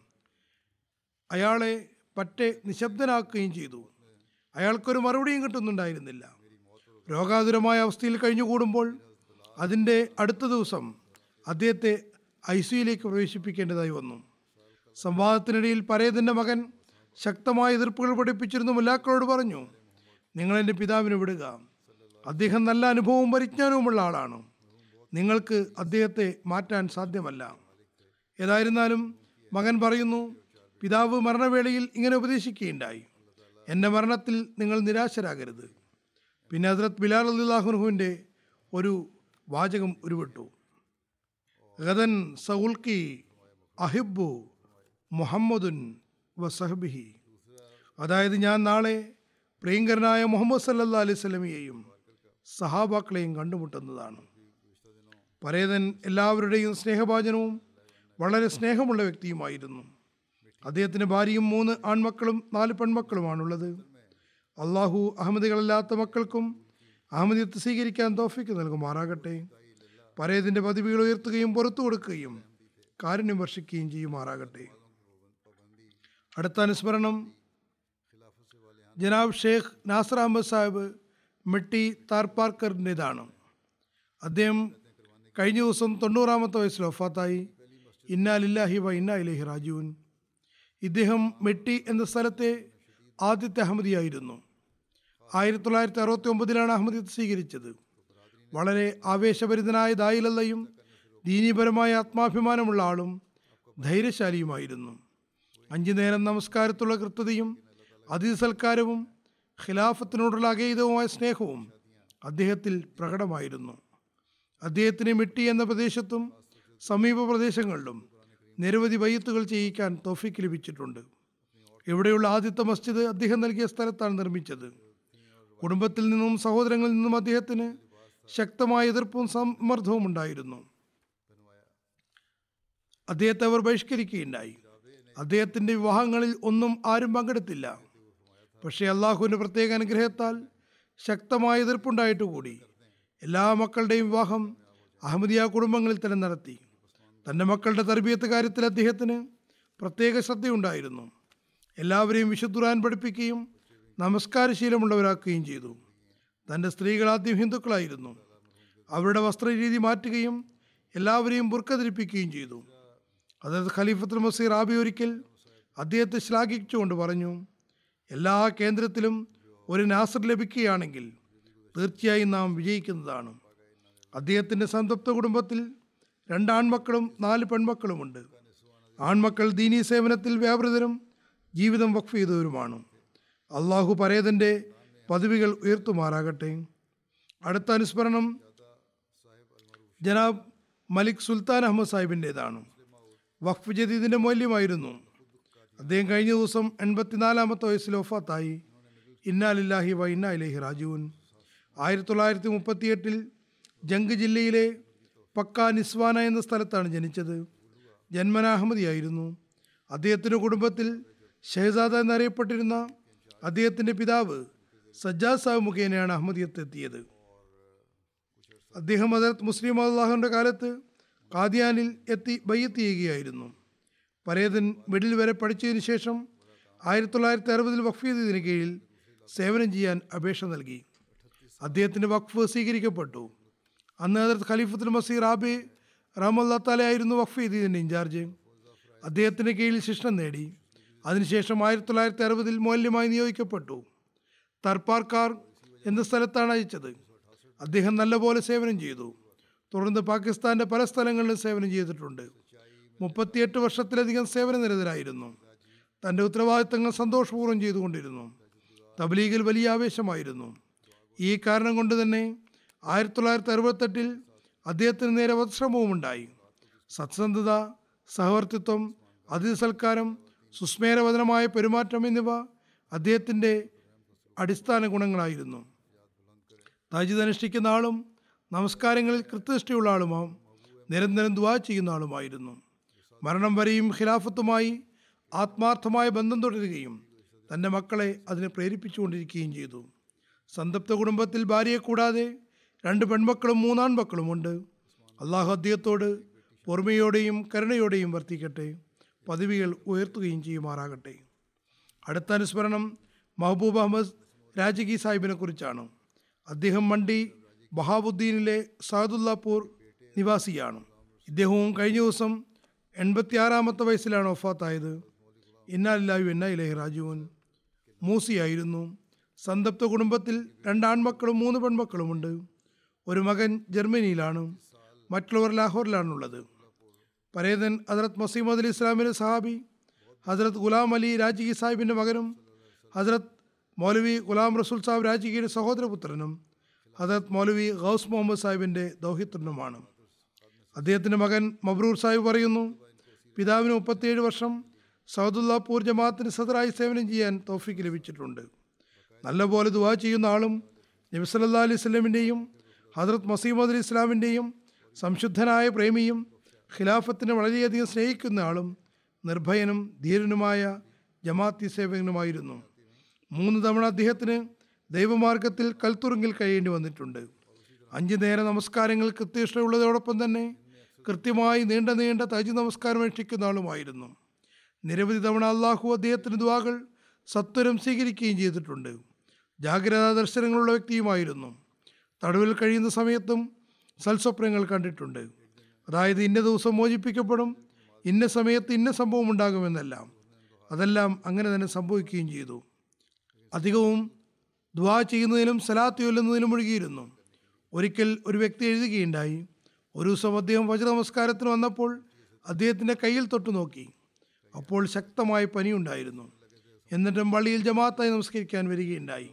അയാളെ പറ്റെ നിശബ്ദനാക്കുകയും ചെയ്തു അയാൾക്കൊരു മറുപടിയും കിട്ടുന്നുണ്ടായിരുന്നില്ല രോഗാതുരമായ അവസ്ഥയിൽ കഴിഞ്ഞുകൂടുമ്പോൾ അതിൻ്റെ അടുത്ത ദിവസം അദ്ദേഹത്തെ ഐ സിയിലേക്ക് പ്രവേശിപ്പിക്കേണ്ടതായി വന്നു സംവാദത്തിനിടയിൽ പരേതൻ്റെ മകൻ ശക്തമായ എതിർപ്പുകൾ പഠിപ്പിച്ചിരുന്ന മുല്ലാക്കളോട് പറഞ്ഞു നിങ്ങൾ എൻ്റെ പിതാവിനെ വിടുക അദ്ദേഹം നല്ല അനുഭവവും പരിജ്ഞാനവുമുള്ള ആളാണ് നിങ്ങൾക്ക് അദ്ദേഹത്തെ മാറ്റാൻ സാധ്യമല്ല ഏതായിരുന്നാലും മകൻ പറയുന്നു പിതാവ് മരണവേളയിൽ ഇങ്ങനെ ഉപദേശിക്കുകയുണ്ടായി എൻ്റെ മരണത്തിൽ നിങ്ങൾ നിരാശരാകരുത് പിന്നെ ഹസ്രത് ബിലാൽ അള്ളാഹുനുഹുവിൻ്റെ ഒരു വാചകം ഉരുവിട്ടു ഗദൻ സൗൽക്കി അഹിബു മുഹമ്മദുൻ വസഹബിഹി അതായത് ഞാൻ നാളെ പ്രിയങ്കരനായ മുഹമ്മദ് സല്ലാ അലൈഹി സ്വലമിയെയും സഹാബാക്കളെയും കണ്ടുമുട്ടുന്നതാണ് പരേതൻ എല്ലാവരുടെയും സ്നേഹഭാചനവും വളരെ സ്നേഹമുള്ള വ്യക്തിയുമായിരുന്നു അദ്ദേഹത്തിന് ഭാര്യയും മൂന്ന് ആൺമക്കളും നാല് പെൺമക്കളുമാണുള്ളത് അള്ളാഹു അഹമ്മദികളല്ലാത്ത മക്കൾക്കും അഹമ്മദിയത്ത് സ്വീകരിക്കാൻ തോഫിക്ക് നൽകുമാറാകട്ടെ പരേതിൻ്റെ പദവികൾ ഉയർത്തുകയും പുറത്തു കൊടുക്കുകയും കാരുണ്യം വർഷിക്കുകയും ചെയ്യുമാറാകട്ടെ അടുത്ത അനുസ്മരണം ജനാബ് ഷേഖ് നാസർ അഹമ്മദ് സാഹിബ് മിട്ടി താർപ്പാർക്കറിൻ്റെതാണ് അദ്ദേഹം കഴിഞ്ഞ ദിവസം തൊണ്ണൂറാമത്തെ വയസ്സിൽ വഫാത്തായി ഇന്നാ ലില്ലാഹി വ ഇന്നാ ഇലഹി റാജുവിൻ ഇദ്ദേഹം മെട്ടി എന്ന സ്ഥലത്തെ ആദ്യത്തെ അഹമ്മദിയായിരുന്നു ആയിരത്തി തൊള്ളായിരത്തി അറുപത്തി ഒമ്പതിലാണ് അഹമ്മദിയത്ത് സ്വീകരിച്ചത് വളരെ ആവേശഭരിതനായ ദായിലല്ലയും ദീനീപരമായ ആത്മാഭിമാനമുള്ള ആളും ധൈര്യശാലിയുമായിരുന്നു അഞ്ചു നേരം നമസ്കാരത്തുള്ള കൃത്യതയും അതിഥി സൽക്കാരവും ഖിലാഫത്തിനോടുള്ള അഗൈതവുമായ സ്നേഹവും അദ്ദേഹത്തിൽ പ്രകടമായിരുന്നു അദ്ദേഹത്തിന് മിട്ടി എന്ന പ്രദേശത്തും സമീപ പ്രദേശങ്ങളിലും നിരവധി വയ്യത്തുകൾ ചെയ്യിക്കാൻ തോഫിക്ക് ലഭിച്ചിട്ടുണ്ട് ഇവിടെയുള്ള ആദ്യത്തെ മസ്ജിദ് അദ്ദേഹം നൽകിയ സ്ഥലത്താണ് നിർമ്മിച്ചത് കുടുംബത്തിൽ നിന്നും സഹോദരങ്ങളിൽ നിന്നും അദ്ദേഹത്തിന് ശക്തമായ എതിർപ്പും സമ്മർദ്ദവും ഉണ്ടായിരുന്നു അദ്ദേഹത്തെ അവർ ബഹിഷ്കരിക്കുകയുണ്ടായി അദ്ദേഹത്തിൻ്റെ വിവാഹങ്ങളിൽ ഒന്നും ആരും പങ്കെടുത്തില്ല പക്ഷേ അള്ളാഹുവിൻ്റെ പ്രത്യേക അനുഗ്രഹത്താൽ ശക്തമായ എതിർപ്പുണ്ടായിട്ട് കൂടി എല്ലാ മക്കളുടെയും വിവാഹം അഹമ്മദിയ കുടുംബങ്ങളിൽ തന്നെ നടത്തി തൻ്റെ മക്കളുടെ തർബീയത്ത് കാര്യത്തിൽ അദ്ദേഹത്തിന് പ്രത്യേക ശ്രദ്ധയുണ്ടായിരുന്നു എല്ലാവരെയും വിശുദ്ധുറാൻ പഠിപ്പിക്കുകയും നമസ്കാരശീലമുള്ളവരാക്കുകയും ചെയ്തു തൻ്റെ സ്ത്രീകൾ ആദ്യം ഹിന്ദുക്കളായിരുന്നു അവരുടെ വസ്ത്രരീതി മാറ്റുകയും എല്ലാവരെയും ബുർക്ക ധരിപ്പിക്കുകയും ചെയ്തു അതായത് ഖലീഫത്തുൽ മസീർ ആബി ഒരിക്കൽ അദ്ദേഹത്തെ ശ്ലാഘിച്ചുകൊണ്ട് പറഞ്ഞു എല്ലാ കേന്ദ്രത്തിലും ഒരു നാസർ ലഭിക്കുകയാണെങ്കിൽ തീർച്ചയായും നാം വിജയിക്കുന്നതാണ് അദ്ദേഹത്തിൻ്റെ സംതൃപ്ത കുടുംബത്തിൽ രണ്ട് ആൺമക്കളും നാല് പെൺമക്കളുമുണ്ട് ആൺമക്കൾ ദീനീ സേവനത്തിൽ വ്യാപൃതരും ജീവിതം വഖഫ് ചെയ്തവരുമാണ് അള്ളാഹു പരേതൻ്റെ പദവികൾ ഉയർത്തുമാറാകട്ടെ അടുത്ത അനുസ്മരണം ജനാബ് മലിക് സുൽത്താൻ അഹമ്മദ് സാഹിബിൻ്റെതാണ് വഖഫ് ജദീദിൻ്റെ മൂല്യമായിരുന്നു അദ്ദേഹം കഴിഞ്ഞ ദിവസം എൺപത്തിനാലാമത്തെ വയസ്സിൽ ഒഫാത്തായി ഇന്നാലില്ലാഹി വ ഇന്നാ ഇലഹി റാജുവിൻ ആയിരത്തി തൊള്ളായിരത്തി മുപ്പത്തിയെട്ടിൽ ജംഗ് ജില്ലയിലെ പക്ക നിസ്വാന എന്ന സ്ഥലത്താണ് ജനിച്ചത് ജന്മന അഹമ്മദിയായിരുന്നു അദ്ദേഹത്തിൻ്റെ കുടുംബത്തിൽ ഷെഹസാദ എന്നറിയപ്പെട്ടിരുന്ന അദ്ദേഹത്തിൻ്റെ പിതാവ് സജ്ജാദ് സാഹിബ് മുഖേനയാണ് അഹമ്മദിയത്ത് എത്തിയത് അദ്ദേഹം ഹജറത്ത് മുസ്ലിം അള്ളാഹുവിൻ്റെ കാലത്ത് ഖാദിയാനിൽ എത്തി ബയ്യത്ത് ചെയ്യുകയായിരുന്നു പരേതൻ മിഡിൽ വരെ പഠിച്ചതിന് ശേഷം ആയിരത്തി തൊള്ളായിരത്തി അറുപതിൽ വഖഫ് ചെയ്തതിന് കീഴിൽ സേവനം ചെയ്യാൻ അപേക്ഷ നൽകി അദ്ദേഹത്തിൻ്റെ വഖഫ് സ്വീകരിക്കപ്പെട്ടു അന്ന് ഹജറത്ത് ഖലീഫത്തുൽ മസീർ ആബി റഹമുല്ലാ താലയായിരുന്നു വഖഫ് ചെയ്തതിൻ്റെ ഇൻചാർജ് അദ്ദേഹത്തിൻ്റെ കീഴിൽ ശിക്ഷണം നേടി അതിനുശേഷം ആയിരത്തി തൊള്ളായിരത്തി അറുപതിൽ മൂല്യമായി നിയോഗിക്കപ്പെട്ടു തർപ്പാർക്കാർ എന്ന സ്ഥലത്താണ് അയച്ചത് അദ്ദേഹം നല്ലപോലെ സേവനം ചെയ്തു തുടർന്ന് പാകിസ്ഥാന്റെ പല സ്ഥലങ്ങളിലും സേവനം ചെയ്തിട്ടുണ്ട് മുപ്പത്തിയെട്ട് വർഷത്തിലധികം സേവന നിരതരായിരുന്നു തൻ്റെ ഉത്തരവാദിത്തങ്ങൾ സന്തോഷപൂർവ്വം ചെയ്തുകൊണ്ടിരുന്നു തബ്ലീഗിൽ വലിയ ആവേശമായിരുന്നു ഈ കാരണം കൊണ്ട് തന്നെ ആയിരത്തി തൊള്ളായിരത്തി അറുപത്തെട്ടിൽ അദ്ദേഹത്തിന് നേരെ വധശ്രമവും ഉണ്ടായി സത്സന്ധത സഹവർത്തിത്വം അതിഥി സൽക്കാരം സുസ്മേരവദനമായ പെരുമാറ്റം എന്നിവ അദ്ദേഹത്തിൻ്റെ അടിസ്ഥാന ഗുണങ്ങളായിരുന്നു താജിദ് അനുഷ്ഠിക്കുന്ന ആളും നമസ്കാരങ്ങളിൽ കൃത്യനിഷ്ഠയുള്ള ആളുമാവും നിരന്തരം ദുവാ ചെയ്യുന്ന ആളുമായിരുന്നു മരണം വരെയും ഖിലാഫത്തുമായി ആത്മാർത്ഥമായ ബന്ധം തുടരുകയും തൻ്റെ മക്കളെ അതിനെ പ്രേരിപ്പിച്ചുകൊണ്ടിരിക്കുകയും ചെയ്തു സന്തപ്ത കുടുംബത്തിൽ ഭാര്യയെ കൂടാതെ രണ്ട് പെൺമക്കളും മൂന്നാൺമക്കളുമുണ്ട് അള്ളാഹു അദ്ദേഹത്തോട് പൊറുമയോടെയും കരുണയോടെയും വർത്തിക്കട്ടെ പദവികൾ ഉയർത്തുകയും ചെയ്യുമാറാകട്ടെ അടുത്ത അനുസ്മരണം മഹബൂബ് അഹമ്മദ് രാജകി സാഹിബിനെ കുറിച്ചാണ് അദ്ദേഹം മണ്ടി ബഹാബുദ്ദീനിലെ സാദുല്ലാപൂർ നിവാസിയാണ് ഇദ്ദേഹവും കഴിഞ്ഞ ദിവസം എൺപത്തിയാറാമത്തെ വയസ്സിലാണ് ഒഫാത്തായത് ഇന്നാലില്ലായു എന്ന ഇലഹി രാജുവൻ മൂസിയായിരുന്നു സന്തപ്ത കുടുംബത്തിൽ രണ്ടാൺമക്കളും മൂന്ന് പെൺമക്കളുമുണ്ട് ഒരു മകൻ ജർമ്മനിയിലാണ് മറ്റുള്ളവർ ലാഹോറിലാണുള്ളത് പരേതൻ ഹസരത് മസീമദ് അലി ഇസ്ലാമിലെ സഹാബി ഹസരത് ഗുലാം അലി രാജിഗി സാഹിബിൻ്റെ മകനും ഹസരത് മൗലവി ഗുലാം റസൂൽ സാഹിബ് രാജിഗിയുടെ സഹോദരപുത്രനും ഹസരത് മൗലവി ഗൗസ് മുഹമ്മദ് സാഹിബിൻ്റെ ദൗഹിത്രനുമാണ് അദ്ദേഹത്തിൻ്റെ മകൻ മബ്രൂർ സാഹിബ് പറയുന്നു പിതാവിന് മുപ്പത്തിയേഴ് വർഷം സൗദുല്ലാപൂർ ജമാഅത്തിന് സദറായി സേവനം ചെയ്യാൻ തൗഫീക്ക് ലഭിച്ചിട്ടുണ്ട് നല്ലപോലെ ദുവാ ചെയ്യുന്ന ആളും നബി സല്ലാ അലൈഹി സ്വലമിൻ്റെയും ഹസ്രത് മസീമദ് അലി ഇസ്ലാമിൻ്റെയും സംശുദ്ധനായ പ്രേമിയും ഖിലാഫത്തിനെ വളരെയധികം സ്നേഹിക്കുന്ന ആളും നിർഭയനും ധീരനുമായ ജമാഅത്തി സേവകനുമായിരുന്നു മൂന്ന് തവണ അദ്ദേഹത്തിന് ദൈവമാർഗത്തിൽ കൽത്തുറുങ്കിൽ കഴിയേണ്ടി വന്നിട്ടുണ്ട് അഞ്ച് നേര നമസ്കാരങ്ങൾ കൃത്യനിഷ്ഠയുള്ളതോടൊപ്പം തന്നെ കൃത്യമായി നീണ്ട നീണ്ട തജ് നമസ്കാരം അനുഷ്ഠിക്കുന്ന ആളുമായിരുന്നു നിരവധി തവണ അള്ളാഹു അദ്ദേഹത്തിന് ദുവാകൾ സത്വരം സ്വീകരിക്കുകയും ചെയ്തിട്ടുണ്ട് ജാഗ്രതാ ദർശനങ്ങളുള്ള വ്യക്തിയുമായിരുന്നു തടവിൽ കഴിയുന്ന സമയത്തും സൽസ്വപ്നങ്ങൾ കണ്ടിട്ടുണ്ട് അതായത് ഇന്ന ദിവസം മോചിപ്പിക്കപ്പെടും ഇന്ന സമയത്ത് ഇന്ന സംഭവം ഉണ്ടാകുമെന്നെല്ലാം അതെല്ലാം അങ്ങനെ തന്നെ സംഭവിക്കുകയും ചെയ്തു അധികവും ദ്വാ ചെയ്യുന്നതിലും സലാത്ത് ചൊല്ലുന്നതിലും മുഴുകിയിരുന്നു ഒരിക്കൽ ഒരു വ്യക്തി എഴുതുകയുണ്ടായി ഒരു ദിവസം അദ്ദേഹം വജ്ര നമസ്കാരത്തിന് വന്നപ്പോൾ അദ്ദേഹത്തിൻ്റെ കയ്യിൽ തൊട്ടു നോക്കി അപ്പോൾ ശക്തമായ പനിയുണ്ടായിരുന്നു എന്നിട്ടും പള്ളിയിൽ ജമാഅത്തായി നമസ്കരിക്കാൻ വരികയുണ്ടായി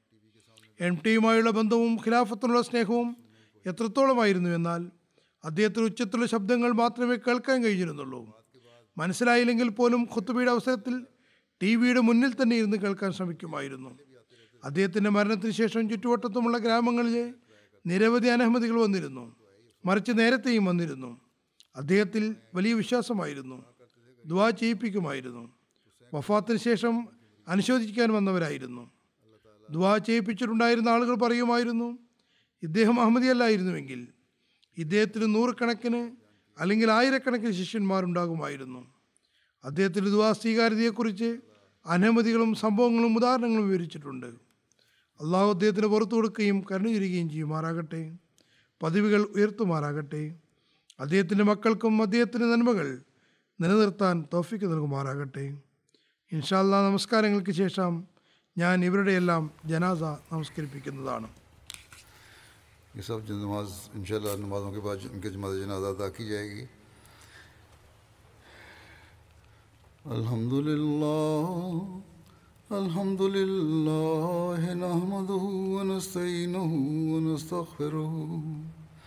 എം ടിയുമായുള്ള ബന്ധവും ഖിലാഫത്തിനുള്ള സ്നേഹവും എത്രത്തോളമായിരുന്നു എന്നാൽ അദ്ദേഹത്തിന് ഉച്ചത്തിലുള്ള ശബ്ദങ്ങൾ മാത്രമേ കേൾക്കാൻ കഴിഞ്ഞിരുന്നുള്ളൂ മനസ്സിലായില്ലെങ്കിൽ പോലും ഖുത്തുബയുടെ അവസരത്തിൽ ടി വിയുടെ മുന്നിൽ തന്നെ ഇരുന്ന് കേൾക്കാൻ ശ്രമിക്കുമായിരുന്നു അദ്ദേഹത്തിൻ്റെ മരണത്തിന് ശേഷം ചുറ്റുവട്ടത്തുമുള്ള ഗ്രാമങ്ങളിലെ നിരവധി അനഹമതികൾ വന്നിരുന്നു മറിച്ച് നേരത്തെയും വന്നിരുന്നു അദ്ദേഹത്തിൽ വലിയ വിശ്വാസമായിരുന്നു ദുവാ ചെയ്യിപ്പിക്കുമായിരുന്നു വഫാത്തിന് ശേഷം അനുശോചിക്കാൻ വന്നവരായിരുന്നു ദുവാ ചെയ്യിപ്പിച്ചിട്ടുണ്ടായിരുന്ന ആളുകൾ പറയുമായിരുന്നു ഇദ്ദേഹം അഹമ്മദിയല്ലായിരുന്നുവെങ്കിൽ ഇദ്ദേഹത്തിന് നൂറുകണക്കിന് അല്ലെങ്കിൽ ആയിരക്കണക്കിന് ശിഷ്യന്മാരുണ്ടാകുമായിരുന്നു അദ്ദേഹത്തിൻ്റെ ദുവാ സ്വീകാര്യതയെക്കുറിച്ച് അനഹമതികളും സംഭവങ്ങളും ഉദാഹരണങ്ങളും വിവരിച്ചിട്ടുണ്ട് അള്ളാഹു അദ്ദേഹത്തിന് പുറത്തു കൊടുക്കുകയും കരുണ ചുരുകയും ചെയ്യുമാറാകട്ടെ പദവികൾ ഉയർത്തുമാറാകട്ടെ അദ്ദേഹത്തിൻ്റെ മക്കൾക്കും അദ്ദേഹത്തിൻ്റെ നന്മകൾ നിലനിർത്താൻ തോഫിക്ക് നൽകുമാറാകട്ടെ ഇൻഷാല്ലാ നമസ്കാരങ്ങൾക്ക് ശേഷം ഞാൻ ഇവരുടെയെല്ലാം ജനാസ നമസ്കരിപ്പിക്കുന്നതാണ് ये सब जो नमाज इंशाल्लाह नमाज़ों के बाद उनके जमात जनाजा अदा की जाएगी अल्हम्दुलिल्लाह अल्हम्दुलिल्लाह नहमदुहु व नस्तईनुहु व नस्तगफिरुहु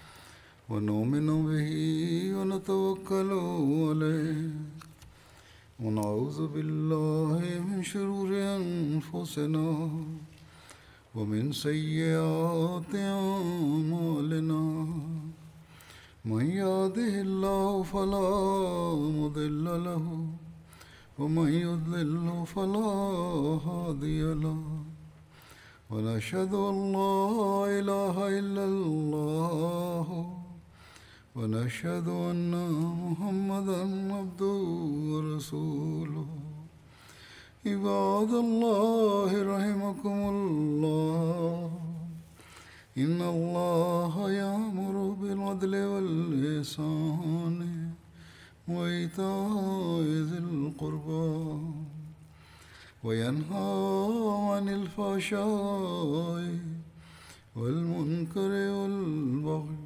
व नुमिनु बिही व नतवक्कलु अलैहि ونعوذ بالله من شرور أنفسنا ومن سيئات أعمالنا من يهده الله فلا مضل له ومن يضلل فلا هادي له ونشهد أن لا إله إلا الله ونشهد أن محمدا عبده ورسوله عباد الله رحمكم الله إن الله يأمر بالعدل والإحسان وإيتاء ذي القربى وينهى عن الفحشاء والمنكر والبغي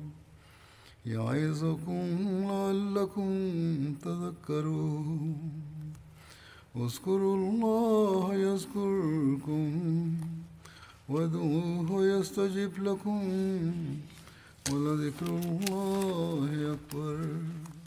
يعظكم لعلكم تذكرون اذكروا الله يذكركم وادعوه يستجب لكم ولذكر الله أكبر